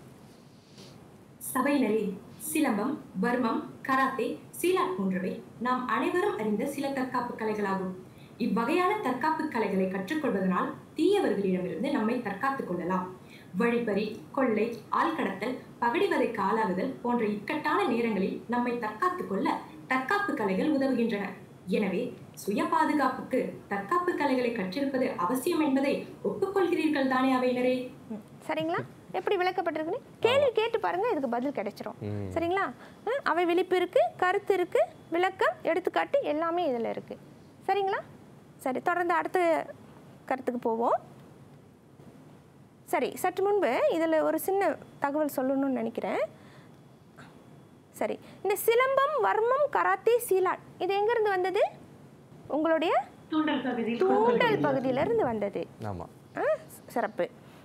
சபையினரே சிலம்பம் வர்மம் கராத்தே சீலாட் போன்றவை நாம் அனைவரும் அறிந்த சில தற்காப்பு கலைகளாகும் இவ்வகையான தற்காப்பு கலைகளை கற்றுக்கொள்வதனால் தீயவர்களிடமிருந்து நம்மை தற்காத்துக் கொள்ளலாம் வழிப்பறி கொள்ளை ஆள்கடத்தல் பகடிவதைக்கு ஆளாகுதல் போன்ற இக்கட்டான நேரங்களில் நம்மை தற்காத்துக் கொள்ள தற்காப்பு கலைகள் உதவுகின்றன எனவே சுய பாதுகாப்புக்கு தற்காப்பு கலைகளை கற்றிருப்பது அவசியம் என்பதை ஒப்புக்கொள்கிறீர்கள் தானே அவையினரே சரிங்களா எப்படி விளக்கப்பட்டிருக்குன்னு கேள்வி கேட்டு பாருங்க இதுக்கு பதில் கிடைச்சிரும் ம். சரிங்களா அஹ், அவை விழிப்பு இருக்கு கருத்து இருக்கு விளக்கம் எடுத்துக்காட்டு எல்லாமே இதில் இருக்கு சரிங்களா சரி தொடர்ந்து அடுத்த கருத்துக்கு போவோம் சரி சற்று முன்பு இதில் ஒரு சின்ன தகவல் சொல்லணும்னு நினைக்கிறேன் சரி இந்த சிலம்பம் வர்மம் கராத்தே சீலாட் இது எங்கேருந்து வந்தது உங்களுடைய தூண்டல் பகுதியில் தூண்டல் பகுதியிலிருந்து வந்தது ஆமா ஆ, சிறப்பு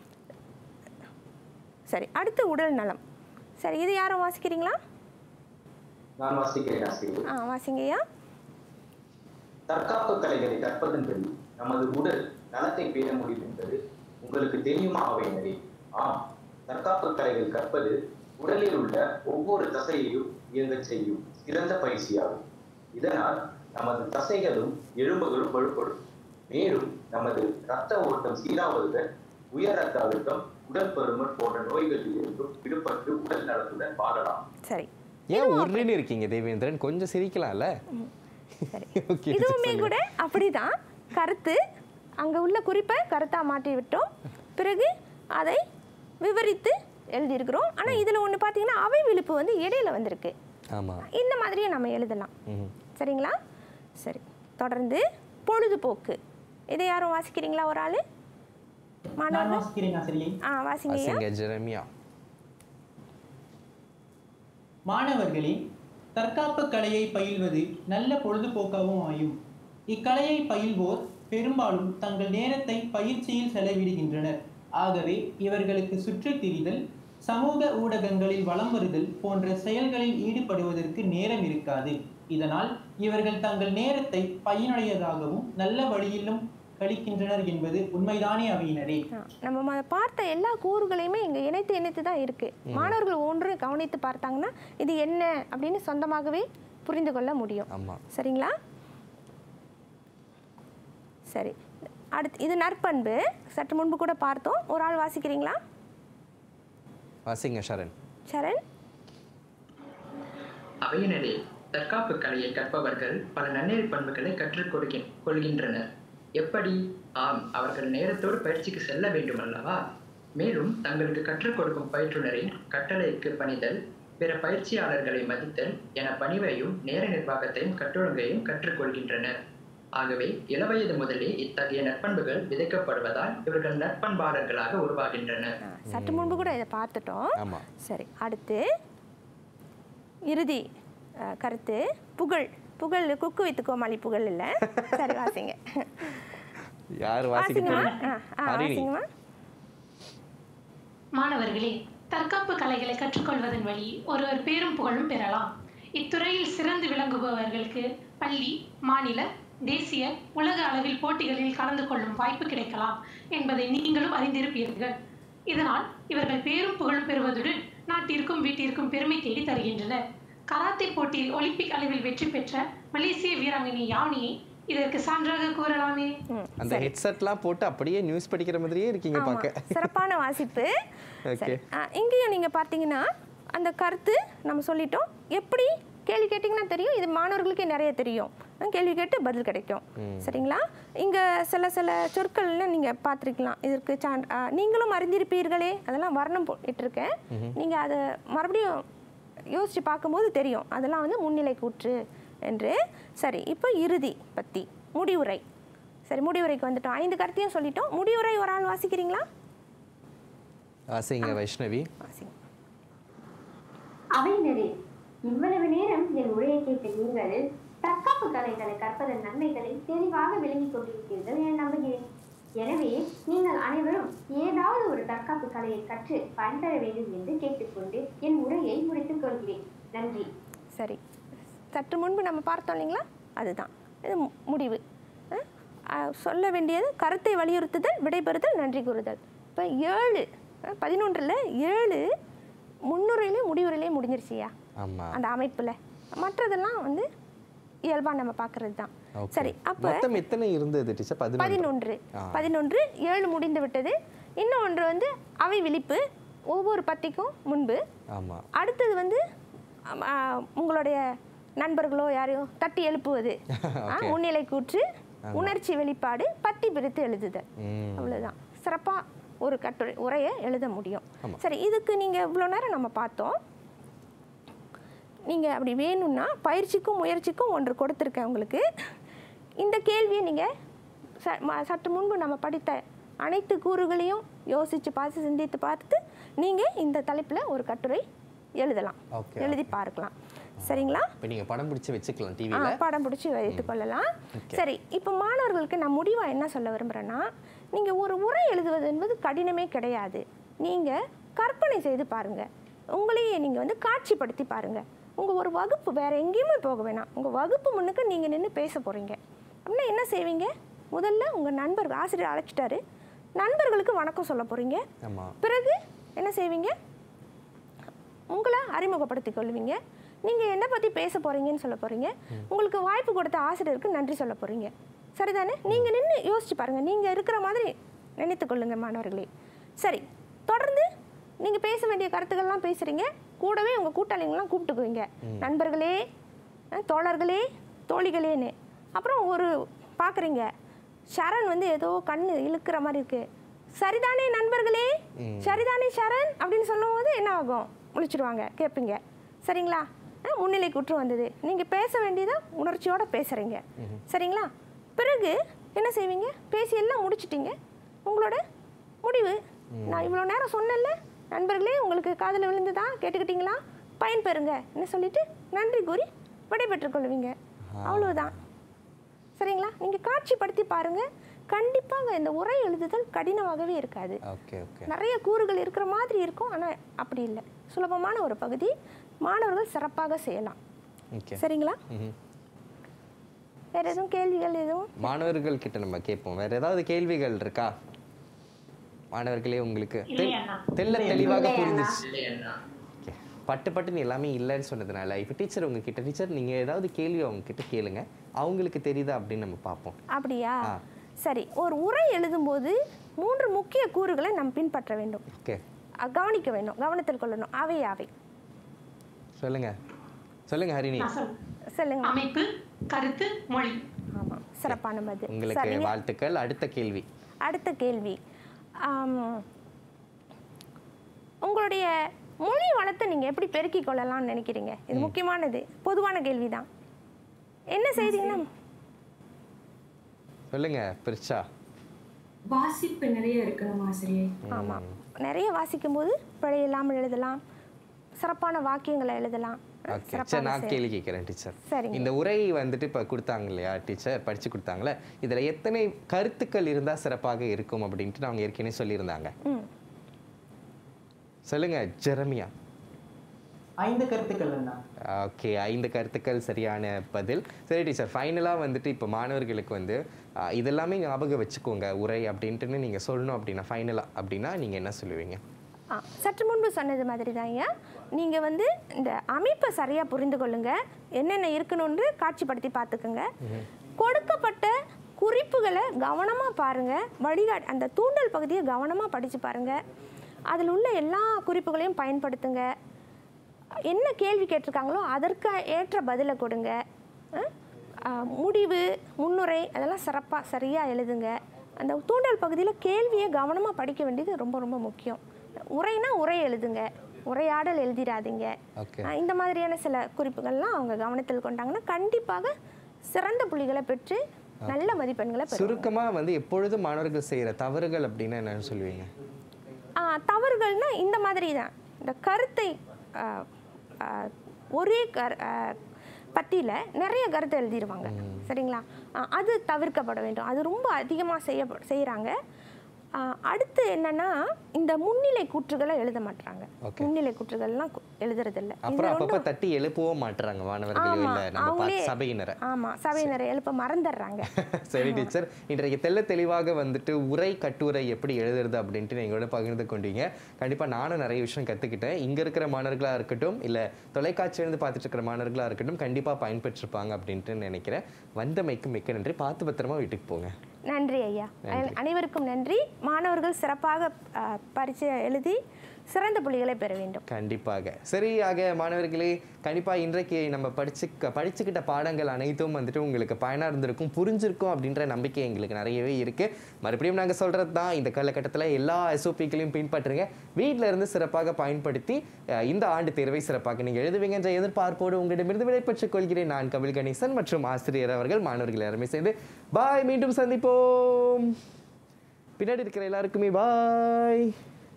சரி அடுத்து உடல் நலம் சரி இது யாரும் வாசிக்கிறீங்களா நான் வாசிக்கிறேன் ஆசிரியர் ஆ வாசிங்கய்யா தற்காப்பு கலைகளை கற்பதன்படி நமது உடல் நலத்தை பேண முடியும் என்பது உங்களுக்கு தெரியுமா அவையினரே ஆம் தற்காப்பு கலைகள் கற்பது உடலில் உள்ள ஒவ்வொரு தசையையும் இயங்கச் செய்யும் சிறந்த பயிற்சியாகும் இதனால் நமது தசைகளும் எலும்புகளும் வலுப்படும் மேலும் நமது இரத்த ஓட்டம் சீராவதுடன் உயர் ரத்த அழுத்தம் உடல் பருமன் போன்ற நோய்களில் இருந்தும் விடுபட்டு உடல் நலத்துடன் வாழலாம் சரி ஏன் உருன்னு இருக்கீங்க தேவேந்திரன் கொஞ்சம் சிரிக்கலாம்ல ஓகே இதுவுமே கூட அப்படிதான் கருத்து அங்க உள்ள குறிப்பை கருத்தா மாற்றி விட்டோம் பிறகு அதை விவரித்து எழுதியிருக்கிறோம் ஆனா இதுல ஒண்ணு பாத்தீங்கன்னா அவை விழுப்பு வந்து இடையில வந்திருக்கு ஆமா இந்த மாதிரியும் நம்ம எழுதலாம் ம். சரிங்களா சரி தொடர்ந்து பொழுதுபோக்கு இதை யாரும் வாசிக்கிறீங்களா ஒரு ஆளு நான் மாணவர்கள் வாசிக்கிறேன் ஆசிரியை ஆ வாசிங்க ஐயா. அசிங்க ஜெரமியா மாணவர்களே தற்காப்பு கலையை பயில்வது நல்ல பொழுதுபோக்காகவும் ஆயும் இக்கலையை பயில்வோர் பெரும்பாலும் தங்கள் நேரத்தை பயிற்சியில் செலவிடுகின்றனர் ஆகவே இவர்களுக்கு சுற்றித் திரிதல் சமூக ஊடகங்களில் வலம் வருதல் போன்ற செயல்களில் ஈடுபடுவதற்கு நேரம் இருக்காது இதனால் இவர்கள் தங்கள் நேரத்தை பயனுடையதாகவும் நல்ல வழியிலும் கழிக்கின்றனர் என்பது உண்மைதானே அவையினரே ஆ, நம்ம ம- பார்த்த எல்லா கூறுகளையுமே இங்க இணைத்து இணைத்து தான் இருக்கு மாணவர்கள் ஒன்று கவனித்து பார்த்தாங்கன்னா இது என்ன அப்படின்னு சொந்தமாகவே புரிந்து கொள்ள முடியும் ஆமா சரிங்களா சரி அடுத்து இது நற்பண்பு சற்று முன்பு கூட பார்த்தோம் ஒரு ஆள் வாசிக்கிறீங்களா வாசிங்க ஷரண் சரண் அவையினரே தற்காப்பு கலையை கற்பவர்கள் பல நன்னெறி பண்புகளை கற்றுக் கொடுக்கின் கொள்கின்றனர் எப்படி ஆம் அவர்கள் நேரத்தோடு பயிற்சிக்கு செல்ல வேண்டும் அல்லவா மேலும் தங்களுக்கு கற்றுக் கொடுக்கும் பயிற்றுனரின் கட்டளைக்கு பணிதல் பிற பயிற்சியாளர்களை மதித்தல் என பணிவையும் நேர நிர்வாகத்தையும் கட்டுழங்கையும் கற்றுக்கொள்கின்றனர் ஆகவே இளவயது முதலே இத்தகைய நற்பண்புகள் விதைக்கப்படுவதால் இவர்கள் நற்பண்பாளர்களாக உருவாகின்றனர் சற்று முன்பு கூட இதை பார்த்துட்டோம் ஆமா சரி அடுத்து இறுதி அஹ், கருத்து புகழ் புகழ் குக்கு வித்து கோமாளி புகழ் இல்லை சரி வாசிங்க யார் வாசிக்க வாசிங்கம்மா தெரியும் ஆ, ஆ, ஹரிணி வாசிங்கம்மா மாணவர்களே தற்காப்பு கலைகளை கற்றுக்கொள்வதன் வழி ஒருவர் பேரும் புகழும் பெறலாம் இத்துறையில் சிறந்து விளங்குபவர்களுக்கு பள்ளி மாநில தேசிய உலக அளவில் போட்டிகளில் கலந்து கொள்ளும் வாய்ப்பு கிடைக்கலாம் என்பதை நீங்களும் அறிந்திருப்பீர்கள் இதனால் இவர்கள் பேரும் புகழும் பெறுவதுடன் நாட்டிற்கும் வீட்டிற்கும் பெருமை தேடி தருகின்றனர் கராத்தே போட்டியில் ஒலிம்பிக் அளவில் வெற்றி பெற்ற மலேசிய வீராங்கனை யாவனியை இதற்கு சான்றாக கூறலாமே அந்த ஹெட்செட்லாம் போட்டு அப்படியே நியூஸ் படிக்கிற மாதிரியே இருக்கீங்க ஆமா, பார்க்க சிறப்பான வாசிப்பு ஓகே சரி ஆ, இங்கேயும் நீங்க பார்த்தீங்கன்னா அந்த கருத்து நம்ம சொல்லிட்டோம் எப்படி கேள்வி கேட்டிங்கன்னா தெரியும் இது மாணவர்களுக்கே நிறைய தெரியும் அஹ் கேள்வி கேட்டு பதில் கிடைக்கும் ம். சரிங்களா இங்க சில சில சொற்கள்லாம் நீங்க பார்த்துருக்கலாம் இதற்கு சான் ஆ, நீங்களும் அறிந்திருப்பீர்களே அதெல்லாம் வர்ணம் போட்டிருக்கேன் நீங்க அதை மறுபடியும் யோசிச்சு பார்க்கும்போது தெரியும் அதெல்லாம் வந்து முன்னிலை கூற்று என்று சரி இப்போ இறுதி பத்தி முடிவுரை சரி முடிவுரைக்கு வந்துட்டோம் ஐந்து கருத்தையும் சொல்லிட்டோம் முடிவுரை ஒரு ஆள் வாசிக்கிறீங்களா வாசிங்க வைஷ்ணவி வாசிங்க அவையினரே இவ்வளவு நேரம் என் உரையை கேட்ட நீங்கள் தற்காப்பு கலைகளை கற்பதன் நன்மைகளை தெளிவாக விளங்கிக் கொண்டிருப்பீர்கள் என நம்புகிறேன் எனவே நீங்கள் அனைவரும் ஏதாவது ஒரு தற்காப்பு கலையை கற்று பயன்பெற வேண்டும் என்று கேட்டுக்கொண்டு என் உரையை முடித்துக் கொள்கிறேன் நன்றி சரி சற்று முன்பு நம்ம பார்த்தோம் இல்லைங்களா அதுதான் இது மு- முடிவு அஹ், அஹ், சொல்ல வேண்டியது கருத்தை வலியுறுத்துதல் விடைபெறுதல் நன்றி கூறுதல் இப்போ ஏழு அஹ், பதினொன்றில் ஏழு முன்னுரையிலே முடிவுரையிலே முடிஞ்சிருச்சியா ஆமா அந்த அமைப்பில் மற்றதெல்லாம் வந்து இயல்பாக நம்ம பார்க்கறது தான் Okay. சரி அப்போ மொத்தம் எத்தனை இருந்தது டீச்சர் பதினொன்று பதினொன்று ஆ. பதினொன்று ஏழு முடிந்து விட்டது இன்னொன்று வந்து அவை விழிப்பு ஒவ்வொரு பத்திக்கும் முன்பு ஆமா அடுத்தது வந்து ஆம், ஆ, உங்களுடைய நண்பர்களோ யாரையோ தட்டி எழுப்புவது ஆ, Okay. முன்னிலை கூற்று ஆமா. உணர்ச்சி வெளிப்பாடு பத்தி பிரித்து எழுதுதல் ம். அவ்வளவுதான் சிறப்பா ஒரு கட்டுரை உரையை எழுத முடியும் ஆமா. சரி இதுக்கு நீங்க இவ்வளோ நேரம் நம்ம பார்த்தோம் நீங்க அப்படி வேணும்னா பயிற்சிக்கும் முயற்சிக்கும் ஒன்று கொடுத்துருக்கேன் உங்களுக்கு இந்த கேள்வியை நீங்க ச- ம- சற்று முன்பு நம்ம படித்த அனைத்து கூறுகளையும் யோசிச்சு பார்த்து சிந்தித்து பார்த்து நீங்க இந்த தலைப்புல ஒரு கட்டுரை எழுதலாம் Okay, எழுதி பார்க்கலாம் சரிங்களா இப்போ நீங்க படம் பிடிச்சு வச்சுக்கலாம் ஆ, டிவியில படம் பிடிச்சி வைத்துக் கொள்ளலாம் Okay. சரி இப்போ மாணவர்களுக்கு நான் முடிவா என்ன சொல்ல விரும்புகிறேன்னா நீங்க ஒரு உரை எழுதுவது என்பது கடினமே கிடையாது நீங்க கற்பனை செய்து பாருங்க உங்களையே நீங்க வந்து காட்சிப்படுத்தி பாருங்க உங்க ஒரு வகுப்பு வேற எங்கேயுமே போக வேணாம் உங்க வகுப்பு முன்னுக்கு நீங்க நின்று பேச போறீங்க அப்படின்னா என்ன செய்வீங்க முதல்ல உங்க நண்பர்கள் ஆசிரியர் அழைச்சிட்டாரு நண்பர்களுக்கு வணக்கம் சொல்ல போறீங்க ஆமா பிறகு என்ன செய்வீங்க அறிமுகப்படுத்திக் கொள்வீங்க நீங்கள் என்னை பற்றி பேச போகிறீங்கன்னு சொல்ல போகிறீங்க உங்களுக்கு வாய்ப்பு கொடுத்த ஆசிரியருக்கு நன்றி சொல்ல போகிறீங்க சரிதானே நீங்கள் நின்று யோசிச்சு பாருங்கள் நீங்கள் இருக்கிற மாதிரி நினைத்து கொள்ளுங்க மாணவர்களே சரி தொடர்ந்து நீங்கள் பேச வேண்டிய கருத்துக்கள்லாம் பேசுகிறீங்க கூடவே உங்கள் கூட்டாளிங்கெல்லாம் கூப்பிட்டுக்குவீங்க நண்பர்களே அஹ், தோழர்களே தோழிகளேன்னு அப்புறம் ஒரு பார்க்குறீங்க சரண் வந்து ஏதோ கண்ணு இழுக்கிற மாதிரி இருக்கு சரிதானே நண்பர்களே சரிதானே சரண் அப்படின்னு சொல்லும்போது என்ன ஆகும் முழிச்சிடுவாங்க கேட்பீங்க சரிங்களா அஹ், முன்னிலை குற்றம் வந்தது நீங்கள் பேச வேண்டியதை உணர்ச்சியோட பேசுகிறீங்க சரிங்களா பிறகு என்ன செய்வீங்க பேசி எல்லாம் முடிச்சிட்டீங்க உங்களோட முடிவு நான் இவ்வளோ நேரம் சொன்னேன்ல நண்பர்களே உங்களுக்கு காதில் விழுந்துதா கேட்டுக்கிட்டீங்களா பயன்பெறுங்க என்ன சொல்லிட்டு நன்றி கூறி விடைபெற்றுக் கொள்வீங்க அவ்வளவுதான் சரிங்களா நீங்கள் காட்சிப்படுத்தி பாருங்க கண்டிப்பாக இந்த உரை எழுதுதல் கடினமாகவே இருக்காது ஓகே ஓகே நிறைய கூறுகள் இருக்கிற மாதிரி இருக்கும் ஆனால் அப்படி இல்லை சுலபமான ஒரு பகுதி மாணவர்கள் சிறப்பாக செய்யலாம் ஓகே சரிங்களா ம்ஹும். வேற எதுவும் கேள்விகள் எதுவும் மாணவர்கள் கிட்ட நம்ம கேட்போம் வேற ஏதாவது கேள்விகள் இருக்கா மாணவர்களே உங்களுக்கு தெ- இல்லையண்ணா. தெள்ள தெளிவாக இல்லையண்ணா. புரிஞ்சிச்சு இல்லையண்ணா Okay. பட்டு பட்டுன்னு எல்லாமே இல்லைன்னு சொன்னதுனால இப்போ டீச்சர் உங்ககிட்ட டீச்சர் நீங்க ஏதாவது கேள்வி அவங்க கிட்ட கேளுங்க அவங்களுக்கு தெரியுதா அப்படின்னு நம்ம பார்ப்போம் அப்படியா ஆ. சரி ஒரு உரை எழுதும்போது மூன்று முக்கிய கூறுகளை நாம் பின்பற்ற வேண்டும் ஓகே அஹ் கவனிக்க வேண்டும் கவனத்தில் கொள்ளணும் அவை அவை சொல்லுங்க சொல்லுங்க ஹரிணி நான் சொல் சொல்லுங்க அமைப்பு கருத்து மொழி ஆமாம் சிறப்பான பதில் உங்களுக்கு சரிங்க வாழ்த்துக்கள் அடுத்த கேள்வி அடுத்த கேள்வி ஆம், உங்களுடைய மொழி வளத்தை நீங்கள் எப்படி பெருக்கிக் கொள்ளலாம்னு நினைக்கிறீங்க இது முக்கியமானது பொதுவான கேள்வி தான் என்ன செய்தீங்கன்னா சொல்லுங்க பிரிச்சா வாசிப்பு நிறைய இருக்கணும் ஆசிரியர் ஆமாம் நிறைய வாசிக்கும்போது பிழை இல்லாமல் எழுதலாம் சிறப்பான வாக்கியங்களை எழுதலாம் ஓகே சிறப்பாக சரி நான் செய்யலாம். கேள்வி கேட்குறேன் டீச்சர் சரிங்க. இந்த உரை வந்துட்டு இப்போ கொடுத்தாங்க இல்லையா டீச்சர் படிச்சு கொடுத்தாங்களே இதுல எத்தனை கருத்துக்கள் இருந்தா சிறப்பாக இருக்கும் அப்படின்ட்டு அவங்க ஏற்கனவே சொல்லியிருந்தாங்க ம் சொல்லுங்க ஜெரமியா ஐந்து கருத்துக்கள் என்ன ஓகே ஐந்து கருத்துக்கள் சரியான பதில் சரி டீச்சர் ஃபைனலாக வந்துட்டு இப்போ மாணவர்களுக்கு வந்து ஆ, இதெல்லாமே ஞாபகம் வச்சுக்கோங்க உரை அப்படின்ட்டுன்னு நீங்கள் சொல்லணும் அப்படின்னா ஃபைனலாக அப்படின்னா நீங்கள் என்ன சொல்லுவீங்க ஆ சற்று முன்பு சொன்னது மாதிரி தான் ஐயா நீங்கள் வந்து இந்த அமைப்பை சரியாக புரிந்து கொள்ளுங்க என்னென்ன இருக்கணும்னு காட்சிப்படுத்தி பார்த்துக்குங்க கொடுக்கப்பட்ட குறிப்புகளை கவனமாக பாருங்கள் வழிகாட் அந்த தூண்டல் பகுதியை கவனமாக படித்து பாருங்கள் அதில் உள்ள எல்லா குறிப்புகளையும் பயன்படுத்துங்க என்ன கேள்வி கேட்டிருக்காங்களோ அதற்கு ஏற்ற பதிலை கொடுங்க அஹ், ஆ, முடிவு முன்னுரை அதெல்லாம் சிறப்பாக சரியாக எழுதுங்க அந்த தூண்டல் பகுதியில் கேள்வியை கவனமாக படிக்க வேண்டியது ரொம்ப ரொம்ப முக்கியம் உரைனா உரை எழுதுங்க உரையாடல் எழுதிடாதீங்க ஓகே ஆ, இந்த மாதிரியான சில குறிப்புகள்லாம் அவங்க கவனத்தில் கொண்டாங்கன்னா கண்டிப்பாக சிறந்த புள்ளிகளை பெற்று நல்ல மதிப்பெண்களை பெறுவாங்க சுருக்கமாக வந்து எப்பொழுதும் மாணவர்கள் செய்கிற தவறுகள் அப்படின்னா என்னன்னு சொல்லுவீங்க ஆ, தவறுகள்னா இந்த மாதிரி தான் இந்த கருத்தை ஆ, ஆ, ஒரே கர் பத்தியில் நிறைய கருத்தை எழுதிடுவாங்க சரிங்களா ஆ, அது தவிர்க்கப்பட வேண்டும் அது ரொம்ப அதிகமாக செய்ய செய்கிறாங்க அடுத்து என்னன்னா இந்த முன்னிலை கூற்றுகளை எழுத மாட்டாங்க Okay. முன்னிலை கூற்றுகள்லாம் கு- எழுதுறதில்ல இது அப்புறம் அப்பப்போ ரெண்டும் தட்டி எழுப்பவும் மாட்டுறாங்க மாணவர்களையோ ஆமா, இல்லை நம்ம அவங்களே பார்த்து சபையினரை ஆமா சபையினரை எழுப்ப மறந்துடுறாங்க சரி டீச்சர் இன்றைக்கு தெள்ள தெளிவாக வந்துட்டு உரை கட்டுரை எப்படி எழுதுறது அப்படின்ட்டு எங்களோட பகிர்ந்து கொண்டீங்க கண்டிப்பாக நானும் நிறைய விஷயம் கற்றுக்கிட்டேன் இங்கே இருக்கிற மாணவர்களாக இருக்கட்டும் இல்லை தொலைக்காட்சியிலிருந்து பார்த்துட்டு இருக்கிற மாணவர்களாக இருக்கட்டும் கண்டிப்பாக பயன்பெற்றிருப்பாங்க அப்படின்ட்டு நினைக்கிறேன் வந்தமைக்கு மிக்க நன்றி பார்த்து பத்திரமா வீட்டுக்கு போங்க நன்றி ஐயா நன்றி. அனைவருக்கும் நன்றி மாணவர்கள் சிறப்பாக ஆ, பரீட்சை எழுதி சிறந்த புள்ளிகளை பெற வேண்டும் கண்டிப்பாக சரி ஆக மாணவர்களே கண்டிப்பாக இன்றைக்கு நம்ம படிச்சு படிச்சுக்கிட்ட பாடங்கள் அனைத்தும் வந்துட்டு உங்களுக்கு பயனாக இருந்திருக்கும் புரிஞ்சிருக்கும் அப்படின்ற நம்பிக்கை எங்களுக்கு நிறையவே இருக்குது மறுபடியும் நாங்கள் சொல்கிறது தான் இந்த காலகட்டத்தில் எல்லா எஸ்ஓபிக்களையும் பின்பற்றுங்க வீட்டில் இருந்து சிறப்பாக பயன்படுத்தி அஹ், இந்த ஆண்டு தேர்வை சிறப்பாக நீங்கள் எழுதுவீங்க என்ற எதிர்பார்ப்போடு உங்களிடமிருந்து விடைபெற்றுக் கொள்கிறேன் நான் கபில் கணேசன் மற்றும் ஆசிரியர் அவர்கள் மாணவர்கள் எல்லாருமே சேர்ந்து பாய் மீண்டும் சந்திப்போம் பின்னாடி இருக்கிற எல்லாருக்குமே பாய்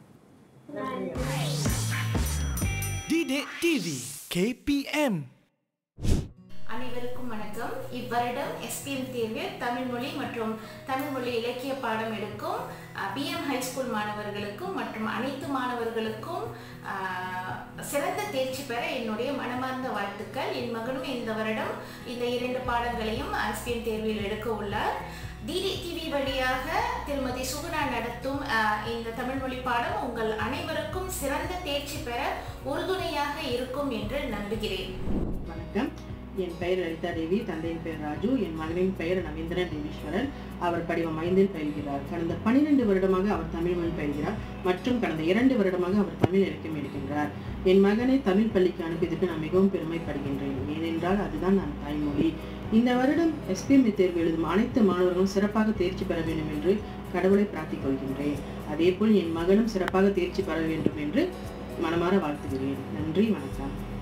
Didik TV KPM அனைவருக்கும் வணக்கம் இவ்வருடம் எஸ்பிஎம் தேர்வில் தமிழ் மொழி மற்றும் தமிழ் மொழி இலக்கிய பாடம் எடுக்கும் பிஎம் ஹைஸ்கூல் மாணவர்களுக்கும் மற்றும் அனைத்து மாணவர்களுக்கும் அஹ், சிறந்த தேர்ச்சி பெற என்னுடைய மனமார்ந்த வாழ்த்துக்கள் என் மகனும் இந்த வருடம் இந்த இரண்டு பாடங்களையும் எஸ்பிஎம் தேர்வில் எடுக்க உள்ளார் டிடி டிவி வழியாக திருமதி சுகுணா நடத்தும் அஹ், இந்த தமிழ் மொழி பாடம் உங்கள் அனைவருக்கும் சிறந்த தேர்ச்சி பெற உறுதுணையாக இருக்கும் என்று நம்புகிறேன் வணக்கம் என் பெயர் லலிதா தேவி தந்தையின் பெயர் ராஜு என் மகனின் பெயர் நவீந்திரன் தேவீஸ்வரன் அவர் படிவம் ஐந்தில் பயில்கிறார் கடந்த பன்னிரண்டு வருடமாக அவர் தமிழ் மொழி பயில்கிறார் மற்றும் கடந்த இரண்டு வருடமாக அவர் தமிழ் இலக்கியம் எடுக்கின்றார் என் மகனை தமிழ் பள்ளிக்கு அனுப்பியதற்கு நான் மிகவும் பெருமைப்படுகின்றேன் ஏனென்றால் அதுதான் நான் தாய்மொழி இந்த வருடம் எஸ்பிஎம்இ தேர்வு எழுதும் அனைத்து மாணவர்களும் சிறப்பாக தேர்ச்சி பெற வேண்டும் என்று கடவுளை பிரார்த்திக் கொள்கின்றேன் அதேபோல் என் மகனும் சிறப்பாக தேர்ச்சி பெற வேண்டும் என்று மனமாற வாழ்த்துகிறேன் நன்றி வணக்கம்